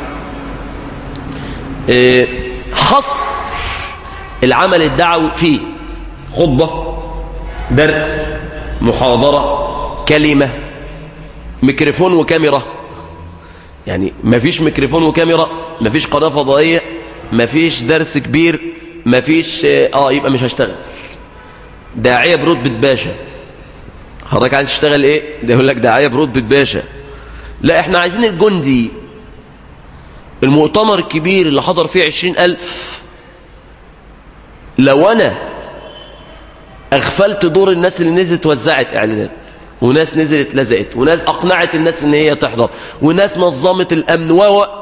حص العمل الدعوي فيه خطبة درس محاضرة كلمة ميكروفون وكاميرا يعني مفيش ميكروفون وكاميرا مفيش قناة فضائية مفيش درس كبير مفيش اه يبقى مش هشتغل داعية برتبة باشا حضرتك عايز تشتغل ايه ده يقول لك داعية برتبة باشا لا احنا عايزين الجندي المؤتمر الكبير اللي حضر فيه عشرين ألف لو أنا أغفلت دور الناس اللي نزلت وزعت إعلانات وناس نزلت لزقت وناس أقنعت الناس إن هي تحضر وناس نظمت الأمن و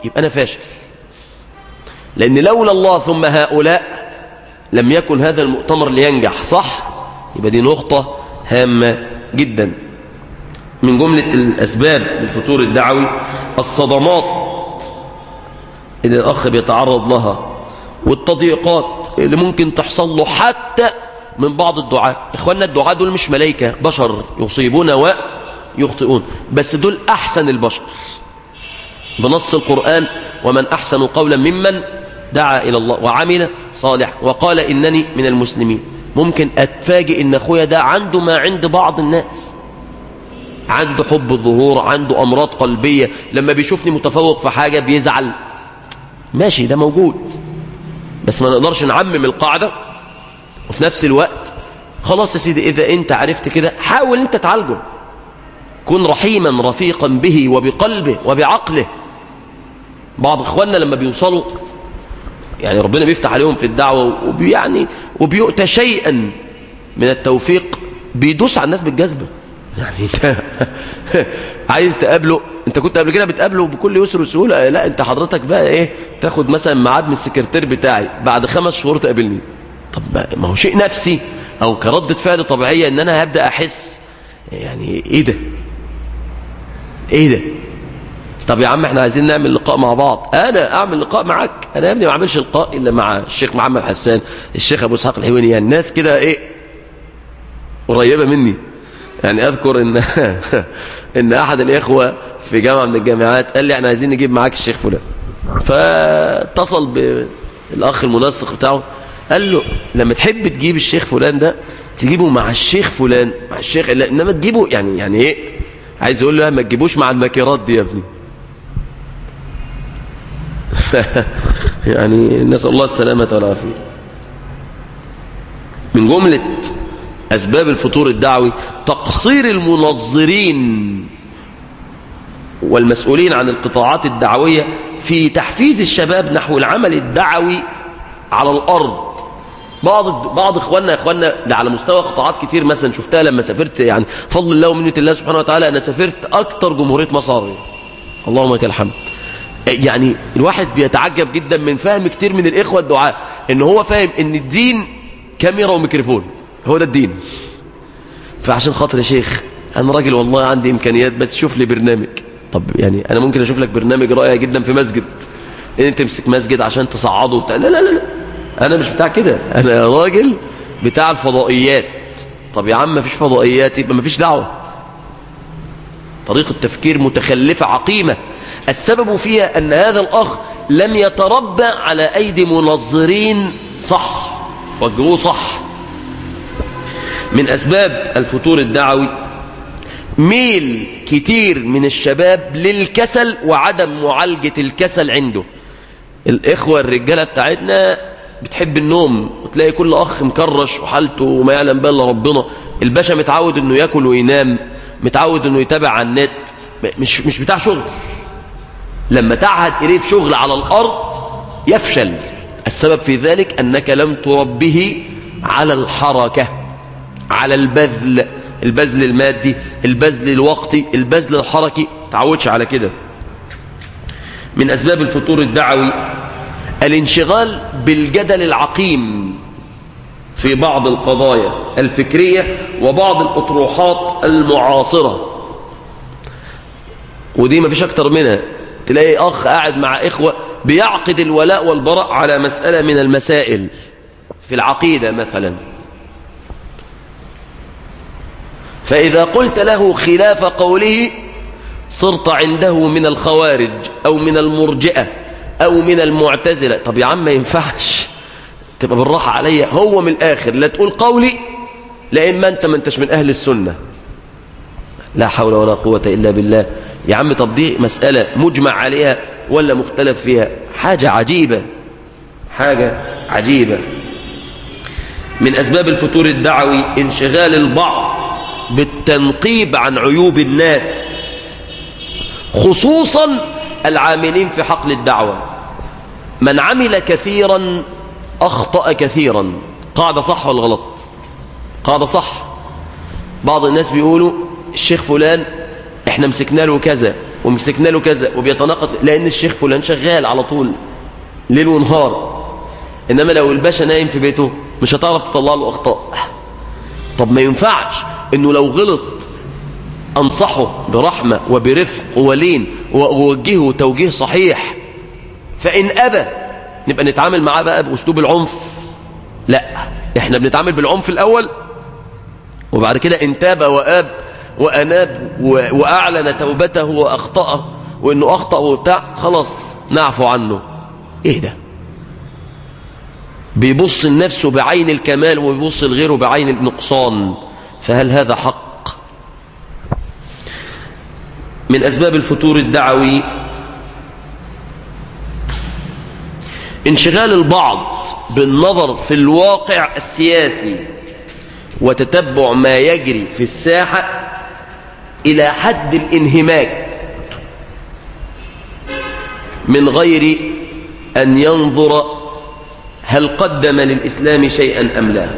يبقى أنا فاشل لأن لولا الله ثم هؤلاء لم يكن هذا المؤتمر لينجح صح يبقى دي نقطة هامة جدا من جملة الأسباب للفتور الدعوي الصدمات اللي الأخ بيتعرض لها والتضييقات اللي ممكن تحصل له حتى من بعض الدعاء إخواننا الدعاء دول مش ملايكة بشر يصيبون ويخطئون بس دول أحسن البشر بنص القرآن ومن أحسن قولا ممن دعا إلى الله وعمل صالح وقال إنني من المسلمين ممكن أتفاجئ إن أخويا ده عنده ما عند بعض الناس عنده حب الظهور عنده أمراض قلبية لما بيشوفني متفوق في حاجة بيزعل ماشي ده موجود بس ما نقدرش نعمم القاعدة وفي نفس الوقت خلاص يا سيدي إذا أنت عرفت كده حاول أنت تعالجه كن رحيما رفيقا به وبقلبه وبعقله بعض إخواننا لما بيوصلوا يعني ربنا بيفتح عليهم في الدعوة وبيعني وبيؤتى شيئا من التوفيق بيدوس على الناس بالجذبة يعني انت عايز تقابله انت كنت قبل كده بتقابله بكل يسر وسهولة لا انت حضرتك بقى ايه تاخد مثلا ميعاد من السكرتير بتاعي بعد خمس شهور تقابلني طب ما هو شيء نفسي او كردة فعل طبيعية ان انا هبدأ احس يعني ايه ده ايه ده طب يا عم احنا عايزين نعمل لقاء مع بعض انا اعمل لقاء معاك انا يا ابني ما اعملش لقاء الا مع الشيخ محمد حسان الشيخ ابو اسحاق الحويني يعني الناس كده ايه قريبه مني يعني اذكر ان ان احد الاخوه في جامعه من الجامعات قال لي احنا عايزين نجيب معاك الشيخ فلان فاتصل بالاخ المنسق بتاعه قال له لما تحب تجيب الشيخ فلان ده تجيبه مع الشيخ فلان مع الشيخ لا انما تجيبه يعني يعني ايه عايز يقول له ما تجيبوش مع المكيرات دي يا ابني يعني نسأل الله السلامة والعافية من جملة أسباب الفتور الدعوي تقصير المنظرين والمسؤولين عن القطاعات الدعوية في تحفيز الشباب نحو العمل الدعوي على الأرض بعض بعض اخواننا اخواننا ده على مستوى قطاعات كتير مثلا شفتها لما سافرت يعني فضل الله ومنه الله سبحانه وتعالى انا سافرت اكتر جمهوريه مصر اللهم لك الحمد يعني الواحد بيتعجب جدا من فهم كتير من الإخوة الدعاء ان هو فاهم ان الدين كاميرا وميكروفون هو ده الدين فعشان خاطر يا شيخ انا راجل والله عندي امكانيات بس شوف لي برنامج طب يعني انا ممكن اشوف لك برنامج رائع جدا في مسجد ان انت تمسك مسجد عشان تصعده وبتاع لا لا لا, لا. انا مش بتاع كده انا راجل بتاع الفضائيات طب يا عم مفيش فضائيات يبقى مفيش دعوه طريقة تفكير متخلفة عقيمة السبب فيها أن هذا الأخ لم يتربى على أيدي منظرين صح وجهوه صح من أسباب الفتور الدعوي ميل كتير من الشباب للكسل وعدم معالجة الكسل عنده الإخوة الرجالة بتاعتنا بتحب النوم وتلاقي كل أخ مكرش وحالته وما يعلم بها الا ربنا الباشا متعود أنه يأكل وينام متعود أنه يتابع على النت مش, مش بتاع شغل لما تعهد إليه في شغل على الأرض يفشل السبب في ذلك أنك لم تربه على الحركة على البذل البذل المادي البذل الوقتي البذل الحركي تعودش على كده من أسباب الفتور الدعوي الانشغال بالجدل العقيم في بعض القضايا الفكرية وبعض الأطروحات المعاصرة ودي ما فيش أكتر منها تلاقي أخ قاعد مع إخوة بيعقد الولاء والبراء على مسألة من المسائل في العقيدة مثلا فإذا قلت له خلاف قوله صرت عنده من الخوارج أو من المرجئة أو من المعتزلة طب يا عم ما ينفعش تبقى بالراحة عليا هو من الآخر لا تقول قولي لا إما أنت ما أنتش من أهل السنة لا حول ولا قوة إلا بالله يا عم طب دي مسألة مجمع عليها ولا مختلف فيها حاجة عجيبة حاجة عجيبة من أسباب الفتور الدعوي انشغال البعض بالتنقيب عن عيوب الناس خصوصا العاملين في حقل الدعوة من عمل كثيرا أخطأ كثيرا قاعدة صح ولا غلط قاعدة صح بعض الناس بيقولوا الشيخ فلان احنا مسكنا له كذا ومسكنا له كذا وبيتناقض لأن الشيخ فلان شغال على طول ليل ونهار إنما لو الباشا نايم في بيته مش هتعرف تطلع له أخطاء طب ما ينفعش إنه لو غلط أنصحه برحمة وبرفق ولين وأوجهه توجيه صحيح فإن أبى نبقى نتعامل معاه بقى بأسلوب العنف لا احنا بنتعامل بالعنف الأول وبعد كده ان تاب وآب وأناب وأعلن توبته وأخطأه وإنه أخطأ وبتاع خلاص نعفو عنه إيه ده بيبص لنفسه بعين الكمال وبيبص لغيره بعين النقصان فهل هذا حق من أسباب الفتور الدعوي انشغال البعض بالنظر في الواقع السياسي وتتبع ما يجري في الساحة إلى حد الانهماك من غير أن ينظر هل قدم للإسلام شيئا أم لا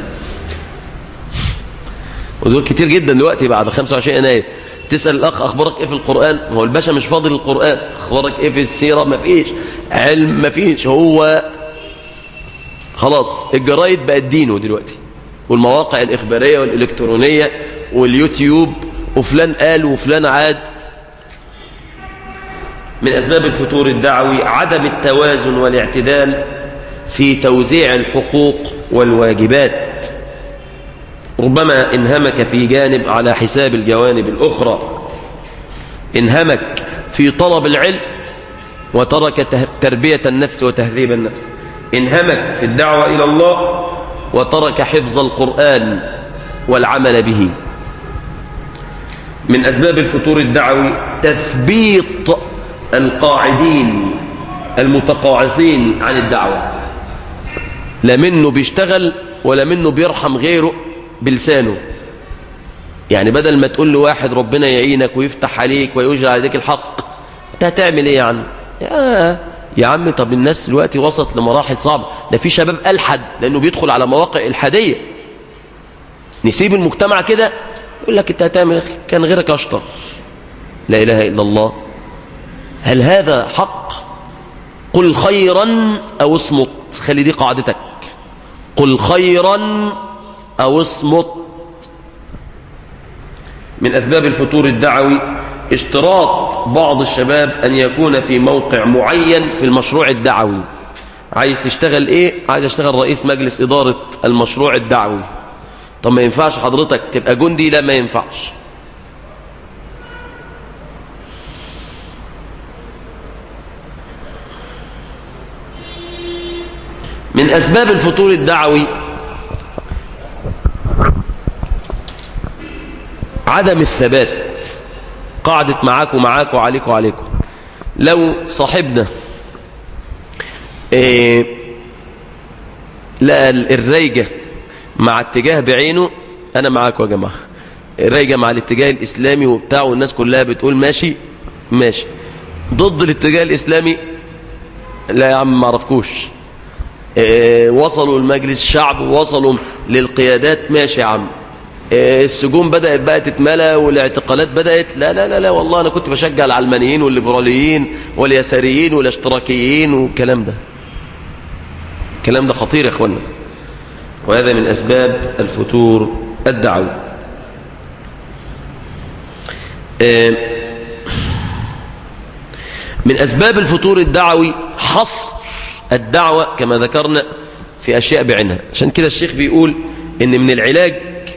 ودول كتير جدا دلوقتي بعد 25 يناير تسأل الأخ أخبارك إيه في القرآن هو الباشا مش فاضل القرآن أخبارك إيه في السيرة ما فيش علم ما فيش هو خلاص الجرايد بقت دينه دلوقتي والمواقع الإخبارية والإلكترونية واليوتيوب وفلان قال وفلان عاد من أسباب الفتور الدعوي عدم التوازن والاعتدال في توزيع الحقوق والواجبات ربما انهمك في جانب على حساب الجوانب الأخرى انهمك في طلب العلم وترك تربية النفس وتهذيب النفس انهمك في الدعوة إلى الله وترك حفظ القرآن والعمل به من أسباب الفتور الدعوي تثبيط القاعدين المتقاعسين عن الدعوة لا منه بيشتغل ولا منه بيرحم غيره بلسانه يعني بدل ما تقول له واحد ربنا يعينك ويفتح عليك ويجعل عليك الحق انت هتعمل ايه يعني يا, يا عم طب الناس دلوقتي وصلت لمراحل صعبة ده في شباب ألحد لأنه بيدخل على مواقع الحادية نسيب المجتمع كده يقول لك انت هتعمل كان غيرك اشطر لا اله الا الله هل هذا حق قل خيرا او اصمت خلي دي قاعدتك قل خيرا او اصمت من اسباب الفتور الدعوي اشتراط بعض الشباب ان يكون في موقع معين في المشروع الدعوي عايز تشتغل ايه عايز اشتغل رئيس مجلس اداره المشروع الدعوي طب ما ينفعش حضرتك تبقى جندي لا ما ينفعش من أسباب الفطور الدعوي عدم الثبات قاعدة معاك ومعاك وعليك وعليكم لو صاحبنا إيه لقى الريجة مع اتجاه بعينه انا معاكم يا جماعه الريجه مع الاتجاه الاسلامي وبتاع والناس كلها بتقول ماشي ماشي ضد الاتجاه الاسلامي لا يا عم ما عرفكوش اه وصلوا لمجلس الشعب ووصلوا للقيادات ماشي يا عم اه السجون بدأت بقى تتملى والاعتقالات بدأت لا لا لا لا والله أنا كنت بشجع العلمانيين والليبراليين واليساريين والاشتراكيين والكلام ده الكلام ده خطير يا اخوانا وهذا من أسباب الفتور الدعوي من أسباب الفتور الدعوي حصر الدعوة كما ذكرنا في أشياء بعينها عشان كده الشيخ بيقول إن من العلاج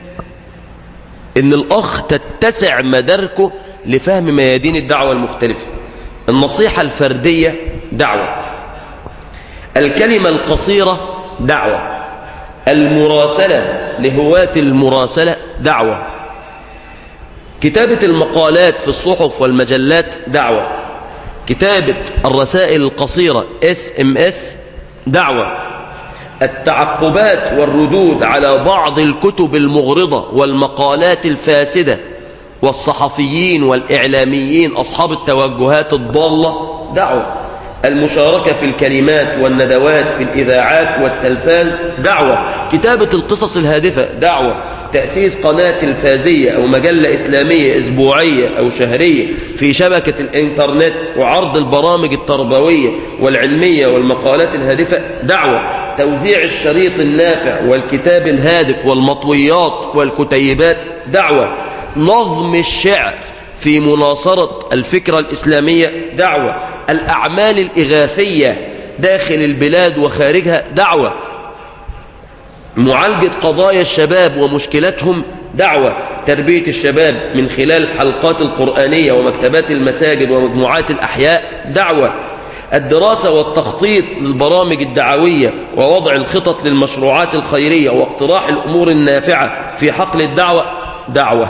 إن الأخ تتسع مداركه لفهم ميادين الدعوة المختلفة النصيحة الفردية دعوة الكلمة القصيرة دعوة المراسلة لهواة المراسلة دعوة كتابة المقالات في الصحف والمجلات دعوة كتابة الرسائل القصيرة SMS دعوة التعقبات والردود على بعض الكتب المغرضة والمقالات الفاسدة والصحفيين والإعلاميين أصحاب التوجهات الضالة دعوة المشاركة في الكلمات والندوات في الإذاعات والتلفاز دعوة كتابة القصص الهادفة دعوة تأسيس قناة تلفازية أو مجلة إسلامية أسبوعية أو شهرية في شبكة الإنترنت وعرض البرامج التربوية والعلمية والمقالات الهادفة دعوة توزيع الشريط النافع والكتاب الهادف والمطويات والكتيبات دعوة نظم الشعر في مناصرة الفكرة الإسلامية دعوة الأعمال الإغاثية داخل البلاد وخارجها دعوة معالجة قضايا الشباب ومشكلاتهم دعوة تربية الشباب من خلال الحلقات القرآنية ومكتبات المساجد ومجموعات الأحياء دعوة الدراسة والتخطيط للبرامج الدعوية ووضع الخطط للمشروعات الخيرية واقتراح الأمور النافعة في حقل الدعوة دعوة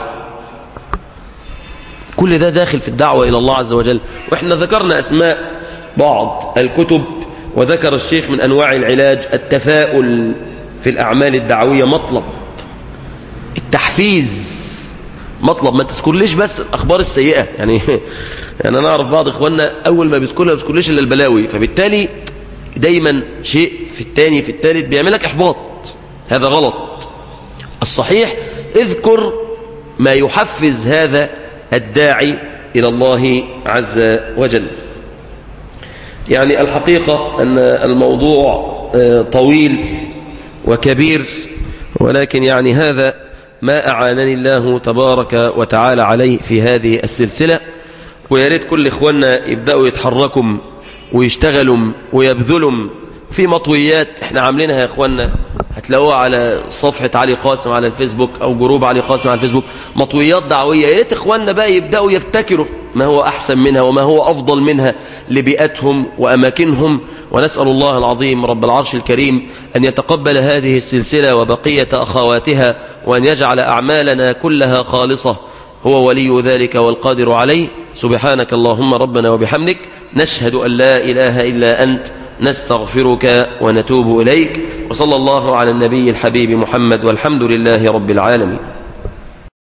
كل ده داخل في الدعوة إلى الله عز وجل وإحنا ذكرنا أسماء بعض الكتب وذكر الشيخ من أنواع العلاج التفاؤل في الأعمال الدعوية مطلب التحفيز مطلب ما تذكرليش بس الأخبار السيئة يعني يعني أنا أعرف بعض إخواننا أول ما بيذكرها ما بيذكرليش إلا البلاوي فبالتالي دايما شيء في الثاني في الثالث بيعملك إحباط هذا غلط الصحيح اذكر ما يحفز هذا الداعي إلى الله عز وجل يعني الحقيقة أن الموضوع طويل وكبير ولكن يعني هذا ما أعانني الله تبارك وتعالى عليه في هذه السلسلة وياريت كل إخواننا يبدأوا يتحركوا ويشتغلوا ويبذلوا في مطويات احنا عاملينها يا إخواننا هتلاقوها على صفحة علي قاسم على الفيسبوك أو جروب علي قاسم على الفيسبوك مطويات دعوية يا ريت إخواننا بقى يبدأوا يبتكروا ما هو أحسن منها وما هو أفضل منها لبيئتهم وأماكنهم ونسأل الله العظيم رب العرش الكريم أن يتقبل هذه السلسلة وبقية أخواتها وأن يجعل أعمالنا كلها خالصة هو ولي ذلك والقادر عليه سبحانك اللهم ربنا وبحمدك نشهد أن لا إله إلا أنت نستغفرك ونتوب إليك وصلى الله على النبي الحبيب محمد والحمد لله رب العالمين